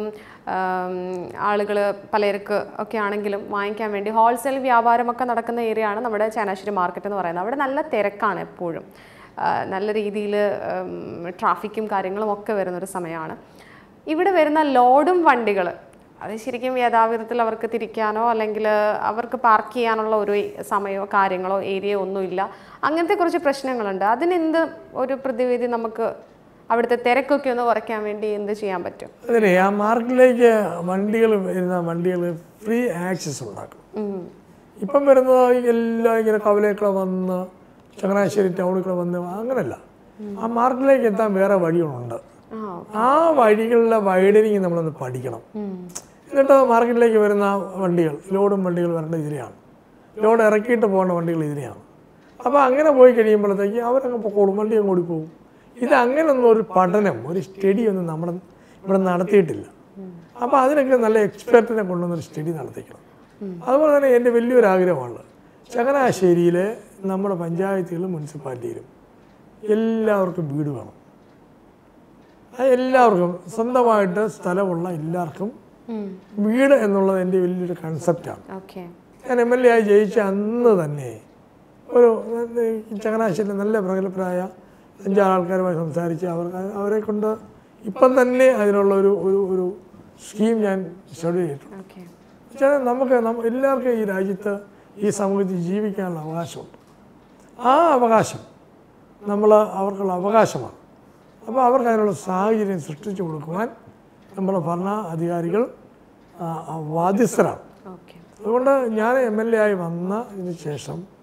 Speaker 1: ആളുകൾ പലചരക്ക് ഒക്കെ ആണെങ്കിലും വാങ്ങിക്കാൻ വേണ്ടി ഹോൾസെയിൽ വ്യാപാരമൊക്കെ നടക്കുന്ന ഏരിയ ആണ് നമ്മുടെ ചങ്ങനാശ്ശേരി മാർക്കറ്റ് എന്ന് പറയുന്നത് അവിടെ നല്ല തിരക്കാണ് എപ്പോഴും ആ, നല്ല രീതിയിൽ ട്രാഫിക്കും കാര്യങ്ങളും ഒക്കെ വരുന്നൊരു സമയമാണ് ഇവിടെ വരുന്ന ലോഡും വണ്ടികൾ അത് ശരിക്കും യഥാവിധത്തിൽ അവർക്ക് തിരിക്കാനോ അല്ലെങ്കിൽ അവർക്ക് പാർക്ക് ചെയ്യാനുള്ള ഒരു സമയമോ കാര്യങ്ങളോ ഏരിയയോ ഒന്നുമില്ല അങ്ങനത്തെ കുറച്ച് പ്രശ്നങ്ങളുണ്ട് അതിനെന്ത് ഒരു പ്രതിവിധി നമുക്ക് അവിടുത്തെ തിരക്കൊക്കെ ഒന്ന് കുറയ്ക്കാൻ വേണ്ടി എന്ത് ചെയ്യാൻ പറ്റും
Speaker 2: അതിനെ ആ മാർക്കറ്റിലേക്ക് വണ്ടികൾ വരുന്ന വണ്ടികൾ ഫ്രീ ആക്സസ് ഉണ്ടാക്കണം
Speaker 1: ഉം.
Speaker 2: ഇപ്പം വരുന്നത് എല്ലാം ഇങ്ങനെ കവലേക്കൂടെ വന്ന് ചങ്ങനാശ്ശേരി ടൗണിൽ കൂടെ വന്ന് അങ്ങനല്ല ആ മാർക്കറ്റിലേക്ക് എത്താൻ വേറെ വഴികളുണ്ട്
Speaker 1: ആ
Speaker 2: ആ വഴികളിലെ വൈഡനിങ് നമ്മളൊന്ന് പഠിക്കണം
Speaker 1: ഉം.
Speaker 2: എന്നിട്ട് മാർക്കറ്റിലേക്ക് വരുന്ന വണ്ടികൾ ലോഡും വണ്ടികൾ വരേണ്ടത് ഇതിനെയാണ് ലോഡ് ഇറക്കിയിട്ട് പോകേണ്ട വണ്ടികൾ ഇതിനെയാണ് അപ്പോൾ അങ്ങനെ പോയി കഴിയുമ്പോഴത്തേക്ക് അവരങ്ങ് പൊക്കോളും വണ്ടി അങ്ങ് ഓടിപ്പോകും ഇത് അങ്ങനെയൊന്നും ഒരു പഠനം ഒരു സ്റ്റഡി ഒന്നും നമ്മുടെ ഇവിടെ നടത്തിയിട്ടില്ല അപ്പോൾ അതിനൊക്കെ നല്ല എക്സ്പെർട്ടിനെ കൊണ്ടുവന്നൊരു സ്റ്റഡി നടത്തിക്കണം അതുപോലെ തന്നെ എൻ്റെ വലിയൊരു ആഗ്രഹമാണ് ചങ്ങനാശ്ശേരിയിലെ നമ്മുടെ പഞ്ചായത്തുകളിലും മുനിസിപ്പാലിറ്റിയിലും എല്ലാവർക്കും വീട് വേണം അത് എല്ലാവർക്കും സ്വന്തമായിട്ട് സ്ഥലമുള്ള എല്ലാവർക്കും
Speaker 1: ഉം.
Speaker 2: വീട് എന്നുള്ളത് എൻ്റെ വലിയൊരു കൺസെപ്റ്റാണ്
Speaker 1: ഓക്കെ
Speaker 2: ഞാൻ എം എൽ എ ആയി ജയിച്ച അന്ന് തന്നെ ഒരു ഈ ചങ്ങനാശ്ശേരിയിലെ നല്ല പ്രഗത്ഭരായ അഞ്ചാറ് ആൾക്കാരുമായി സംസാരിച്ച് അവർ അവരെ കൊണ്ട് ഇപ്പം തന്നെ അതിനുള്ള ഒരു ഒരു ഒരു സ്കീം ഞാൻ സ്റ്റഡി ചെയ്തിട്ടുണ്ട്
Speaker 1: ഓക്കെ
Speaker 2: വെച്ചാൽ നമുക്ക് നമ്മ എല്ലാവർക്കും ഈ രാജ്യത്ത് ഈ സമൂഹത്തിൽ ജീവിക്കാനുള്ള അവകാശമുണ്ട് ആ അവകാശം നമ്മൾ അവർക്കുള്ള അവകാശമാണ് അപ്പോൾ അവർക്ക് അതിനുള്ള സാഹചര്യം സൃഷ്ടിച്ചു കൊടുക്കുവാൻ നമ്മുടെ ഭരണ അധികാരികൾ ആ, ആ, ബാധ്യസ്ഥരാണ്
Speaker 1: ഓക്കെ
Speaker 2: അതുകൊണ്ട് ഞാൻ എം എൽ എ ആയി വന്നതിന് ശേഷം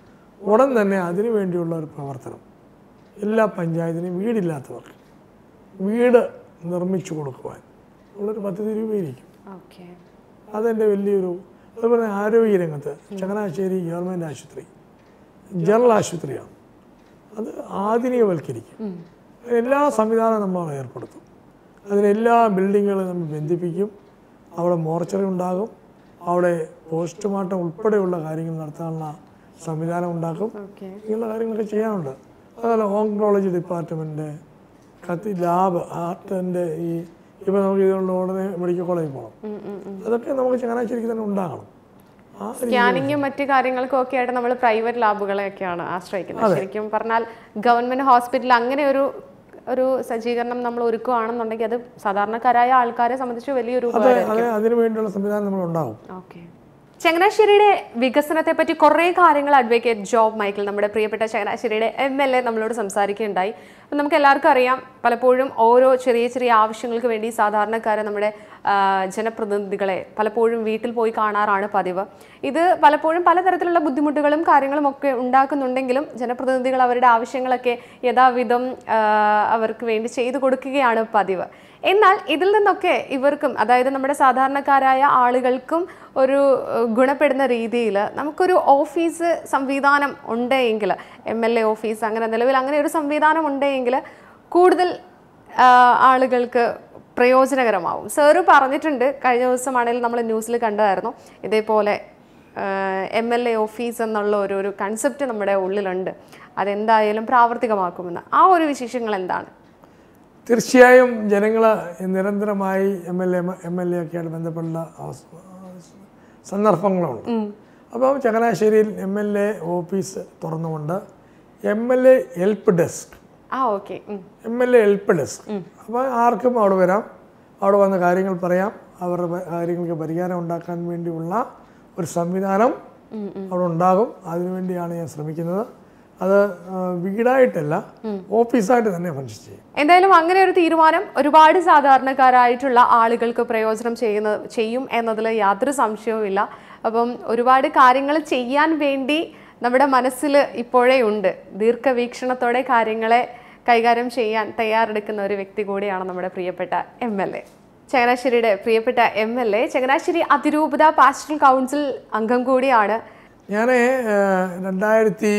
Speaker 2: ഉടൻ തന്നെ അതിനു വേണ്ടിയുള്ള ഒരു പ്രവർത്തനം എല്ലാ പഞ്ചായത്തിനും വീടില്ലാത്തവർക്ക് വീട് നിർമ്മിച്ചു കൊടുക്കുവാൻ ഉള്ളൊരു പദ്ധതി രൂപീകരിക്കും
Speaker 1: ഓക്കെ
Speaker 2: അതെൻ്റെ വലിയൊരു അതുപോലെ ആരോഗ്യ രംഗത്ത് ചങ്ങനാശ്ശേരി ഗവൺമെൻറ് ആശുപത്രി ജനറൽ ആശുപത്രിയാണ് അത് ആധുനികവൽക്കരിക്കും അതിന് എല്ലാ സംവിധാനവും നമ്മൾ അവിടെ ഏർപ്പെടുത്തും അതിനെല്ലാ ബിൽഡിങ്ങുകളും നമ്മൾ ബന്ധിപ്പിക്കും അവിടെ മോർച്ചറി ഉണ്ടാകും അവിടെ പോസ്റ്റ്മോർട്ടം ഉൾപ്പെടെയുള്ള കാര്യങ്ങൾ നടത്താനുള്ള സംവിധാനം ഉണ്ടാക്കും
Speaker 1: ഓക്കെ
Speaker 2: ഇങ്ങനെയുള്ള കാര്യങ്ങളൊക്കെ ചെയ്യാനുണ്ട് അതുപോലെ ഓങ്കോളജി ഡിപ്പാർട്ട്മെൻറ്റ് കത്തി ലാബ് ആർട്ടിൻ്റെ ഈ ഇപ്പോൾ നമുക്ക് ഇതുകൊണ്ട് ഉടനെ മെഡിക്കൽ കോളേജിൽ പോകണം അതൊക്കെ നമുക്ക് ചങ്ങനാശ്ശേരിക്ക് തന്നെ ഉണ്ടാകണം ആ ഒരു
Speaker 1: സ്കാനിങ്ങും മറ്റു കാര്യങ്ങൾക്കും ഒക്കെ ആയിട്ട് നമ്മൾ പ്രൈവറ്റ് ലാബുകളെയൊക്കെയാണ് ആശ്രയിക്കുന്നത് ശരിക്കും പറഞ്ഞാൽ ഗവൺമെന്റ് ഹോസ്പിറ്റൽ അങ്ങനെ ഒരു ഒരു സജ്ജീകരണം നമ്മൾ ഒരുക്കുകയാണെന്നുണ്ടെങ്കിൽ അത് സാധാരണക്കാരായ ആൾക്കാരെ സംബന്ധിച്ച് വലിയൊരു
Speaker 2: അതെ അതെ അതിനു വേണ്ടിയുള്ള സംവിധാനം നമ്മൾ ഉണ്ടാകും
Speaker 1: ഓക്കെ ചങ്ങനാശ്ശേരിയുടെ വികസനത്തെ പറ്റി കുറേ കാര്യങ്ങൾ അഡ്വക്കേറ്റ് ജോബ് മൈക്കിൾ നമ്മുടെ പ്രിയപ്പെട്ട ചങ്ങനാശ്ശേരിയുടെ എം എൽ എ നമ്മളോട് സംസാരിക്കുകയുണ്ടായി അപ്പം നമുക്ക് എല്ലാവർക്കും അറിയാം പലപ്പോഴും ഓരോ ചെറിയ ചെറിയ ആവശ്യങ്ങൾക്ക് വേണ്ടി സാധാരണക്കാരെ നമ്മുടെ ആ, ജനപ്രതിനിധികളെ പലപ്പോഴും വീട്ടിൽ പോയി കാണാറാണ് പതിവ് ഇത് പലപ്പോഴും പലതരത്തിലുള്ള ബുദ്ധിമുട്ടുകളും കാര്യങ്ങളും ഒക്കെ ഉണ്ടാക്കുന്നുണ്ടെങ്കിലും ജനപ്രതിനിധികൾ അവരുടെ ആവശ്യങ്ങളൊക്കെ യഥാവിധം ആ, അവർക്ക് വേണ്ടി ചെയ്തു കൊടുക്കുകയാണ് പതിവ് എന്നാൽ ഇതിൽ നിന്നൊക്കെ ഇവർക്കും അതായത് നമ്മുടെ സാധാരണക്കാരായ ആളുകൾക്കും ഒരു ഏഹ്, ഗുണപ്പെടുന്ന രീതിയിൽ നമുക്കൊരു ഓഫീസ് സംവിധാനം ഉണ്ടെങ്കിൽ എം എൽ എ ഓഫീസ് അങ്ങനെ നിലവിൽ അങ്ങനെ ഒരു സംവിധാനം ഉണ്ടെങ്കിൽ കൂടുതൽ ആ, ആളുകൾക്ക് പ്രയോജനകരമാവും സാറ് പറഞ്ഞിട്ടുണ്ട് കഴിഞ്ഞ ദിവസമാണെങ്കിലും നമ്മൾ ന്യൂസിൽ കണ്ടതായിരുന്നു ഇതേപോലെ എം എൽ എ ഓഫീസ് എന്നുള്ള ഒരു ഒരു കൺസെപ്റ്റ് നമ്മുടെ ഉള്ളിലുണ്ട് അതെന്തായാലും പ്രാവർത്തികമാക്കുമെന്ന് ആ ഒരു വിശേഷങ്ങൾ എന്താണ്
Speaker 2: തീർച്ചയായും ജനങ്ങൾ നിരന്തരമായി M L A M L A ഒക്കെ ആയിട്ട് ബന്ധപ്പെട്ട അവസ- സന്ദർഭങ്ങളുണ്ട് അപ്പം ചങ്ങനാശ്ശേരിയിൽ എം എൽ എ ഓഫീസ് തുറന്നുകൊണ്ട് M L A help desk
Speaker 1: ആ okay
Speaker 2: M L A help desk അപ്പോൾ ആർക്കും അവിടെ വരാം അവിടെ വന്ന് കാര്യങ്ങൾ പറയാം അവരുടെ പ- കാര്യങ്ങൾക്ക് പരിഹാരം ഉണ്ടാക്കാൻ വേണ്ടിയുള്ള ഒരു സംവിധാനം അവിടെ ഉണ്ടാകും അതിനുവേണ്ടിയാണ് ഞാൻ ശ്രമിക്കുന്നത് അത് ആ, വീടായിട്ടല്ല ഓഫീസായിട്ട് തന്നെ ഫങ്ഷൻ ചെയ്യും
Speaker 1: എന്തായാലും അങ്ങനെ ഒരു തീരുമാനം ഒരുപാട് സാധാരണക്കാരായിട്ടുള്ള ആളുകൾക്ക് പ്രയോജനം ചെയ്യുന്ന ചെയ്യും എന്നതിൽ യാതൊരു സംശയവുമില്ല അപ്പം ഒരുപാട് കാര്യങ്ങൾ ചെയ്യാൻ വേണ്ടി നമ്മുടെ മനസ്സിൽ ഇപ്പോഴേ ഉണ്ട് ദീർഘവീക്ഷണത്തോടെ കാര്യങ്ങളെ കൈകാര്യം ചെയ്യാൻ തയ്യാറെടുക്കുന്ന ഒരു വ്യക്തി കൂടിയാണ് നമ്മുടെ പ്രിയപ്പെട്ട എം എൽ എ ചങ്ങനാശ്ശേരിയുടെ പ്രിയപ്പെട്ട എം എൽ എ ചങ്ങനാശ്ശേരി അതിരൂപത പാസ്റ്റൽ കൗൺസിൽ അംഗം കൂടിയാണ്
Speaker 2: ഞാൻ രണ്ടായിരത്തി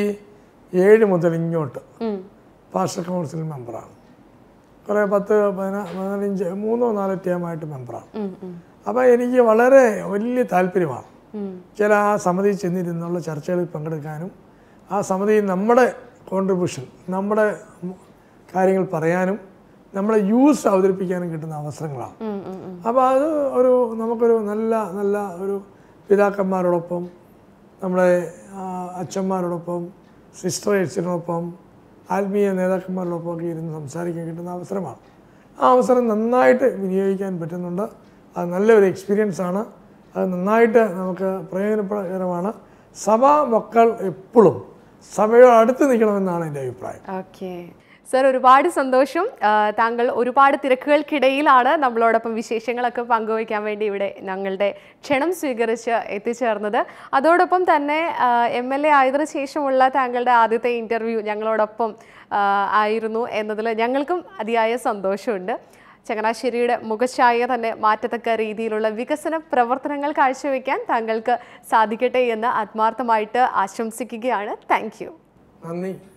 Speaker 2: ഏഴ് മുതൽ ഇങ്ങോട്ട് പാസ്റ്റർ കൗൺസിൽ മെമ്പറാണ് കുറേ പത്ത് പതിനാ പതിനഞ്ച് മൂന്നോ നാലോ ടീമായിട്ട് മെമ്പറാണ് അപ്പോൾ എനിക്ക് വളരെ വലിയ താല്പര്യമാണ് ചില ആ സമിതിയിൽ ചെന്നിരുന്നുള്ള ചർച്ചകളിൽ പങ്കെടുക്കാനും ആ സമിതിയിൽ നമ്മുടെ കോൺട്രിബ്യൂഷൻ നമ്മുടെ ഉം കാര്യങ്ങൾ പറയാനും നമ്മളെ യൂസ് അവതരിപ്പിക്കാനും കിട്ടുന്ന അവസരങ്ങളാണ് അപ്പോൾ അത് ഒരു നമുക്കൊരു നല്ല നല്ല ഒരു പിതാക്കന്മാരോടൊപ്പം നമ്മുടെ ആ, അച്ഛന്മാരോടൊപ്പം സിസ്റ്ററേഴ്സിനോടൊപ്പം ആത്മീയ നേതാക്കന്മാരോടൊപ്പം ഒക്കെ ഇരുന്ന് സംസാരിക്കാൻ കിട്ടുന്ന അവസരമാണ് ആ അവസരം നന്നായിട്ട് വിനിയോഗിക്കാൻ പറ്റുന്നുണ്ട് അത് നല്ലൊരു എക്സ്പീരിയൻസ് ആണ് അത് നന്നായിട്ട് നമുക്ക് പ്രയോജനപ്രകരമാണ് സഭാ മക്കൾ എപ്പോഴും സഭയോട് അടുത്ത് നിൽക്കണമെന്നാണ് എൻ്റെ അഭിപ്രായം
Speaker 1: ഓക്കെ സർ ഒരുപാട് സന്തോഷം ആ, താങ്കൾ ഒരുപാട് തിരക്കുകൾക്കിടയിലാണ് നമ്മളോടൊപ്പം വിശേഷങ്ങളൊക്കെ പങ്കുവയ്ക്കാൻ വേണ്ടി ഇവിടെ ഞങ്ങളുടെ ക്ഷണം സ്വീകരിച്ച് എത്തിച്ചേർന്നത് അതോടൊപ്പം തന്നെ എം എൽ എ ആയതിനു ശേഷമുള്ള താങ്കളുടെ ആദ്യത്തെ ഇൻ്റർവ്യൂ ഞങ്ങളോടൊപ്പം ആ, ആയിരുന്നു എന്നതിൽ ഞങ്ങൾക്കും അതിയായ സന്തോഷമുണ്ട് ചങ്ങനാശ്ശേരിയുടെ മുഖഛായ തന്നെ മാറ്റത്തക്ക രീതിയിലുള്ള വികസന പ്രവർത്തനങ്ങൾ കാഴ്ചവെക്കാൻ താങ്കൾക്ക് സാധിക്കട്ടെ എന്ന് ആത്മാർത്ഥമായിട്ട് ആശംസിക്കുകയാണ് താങ്ക്
Speaker 2: നന്ദി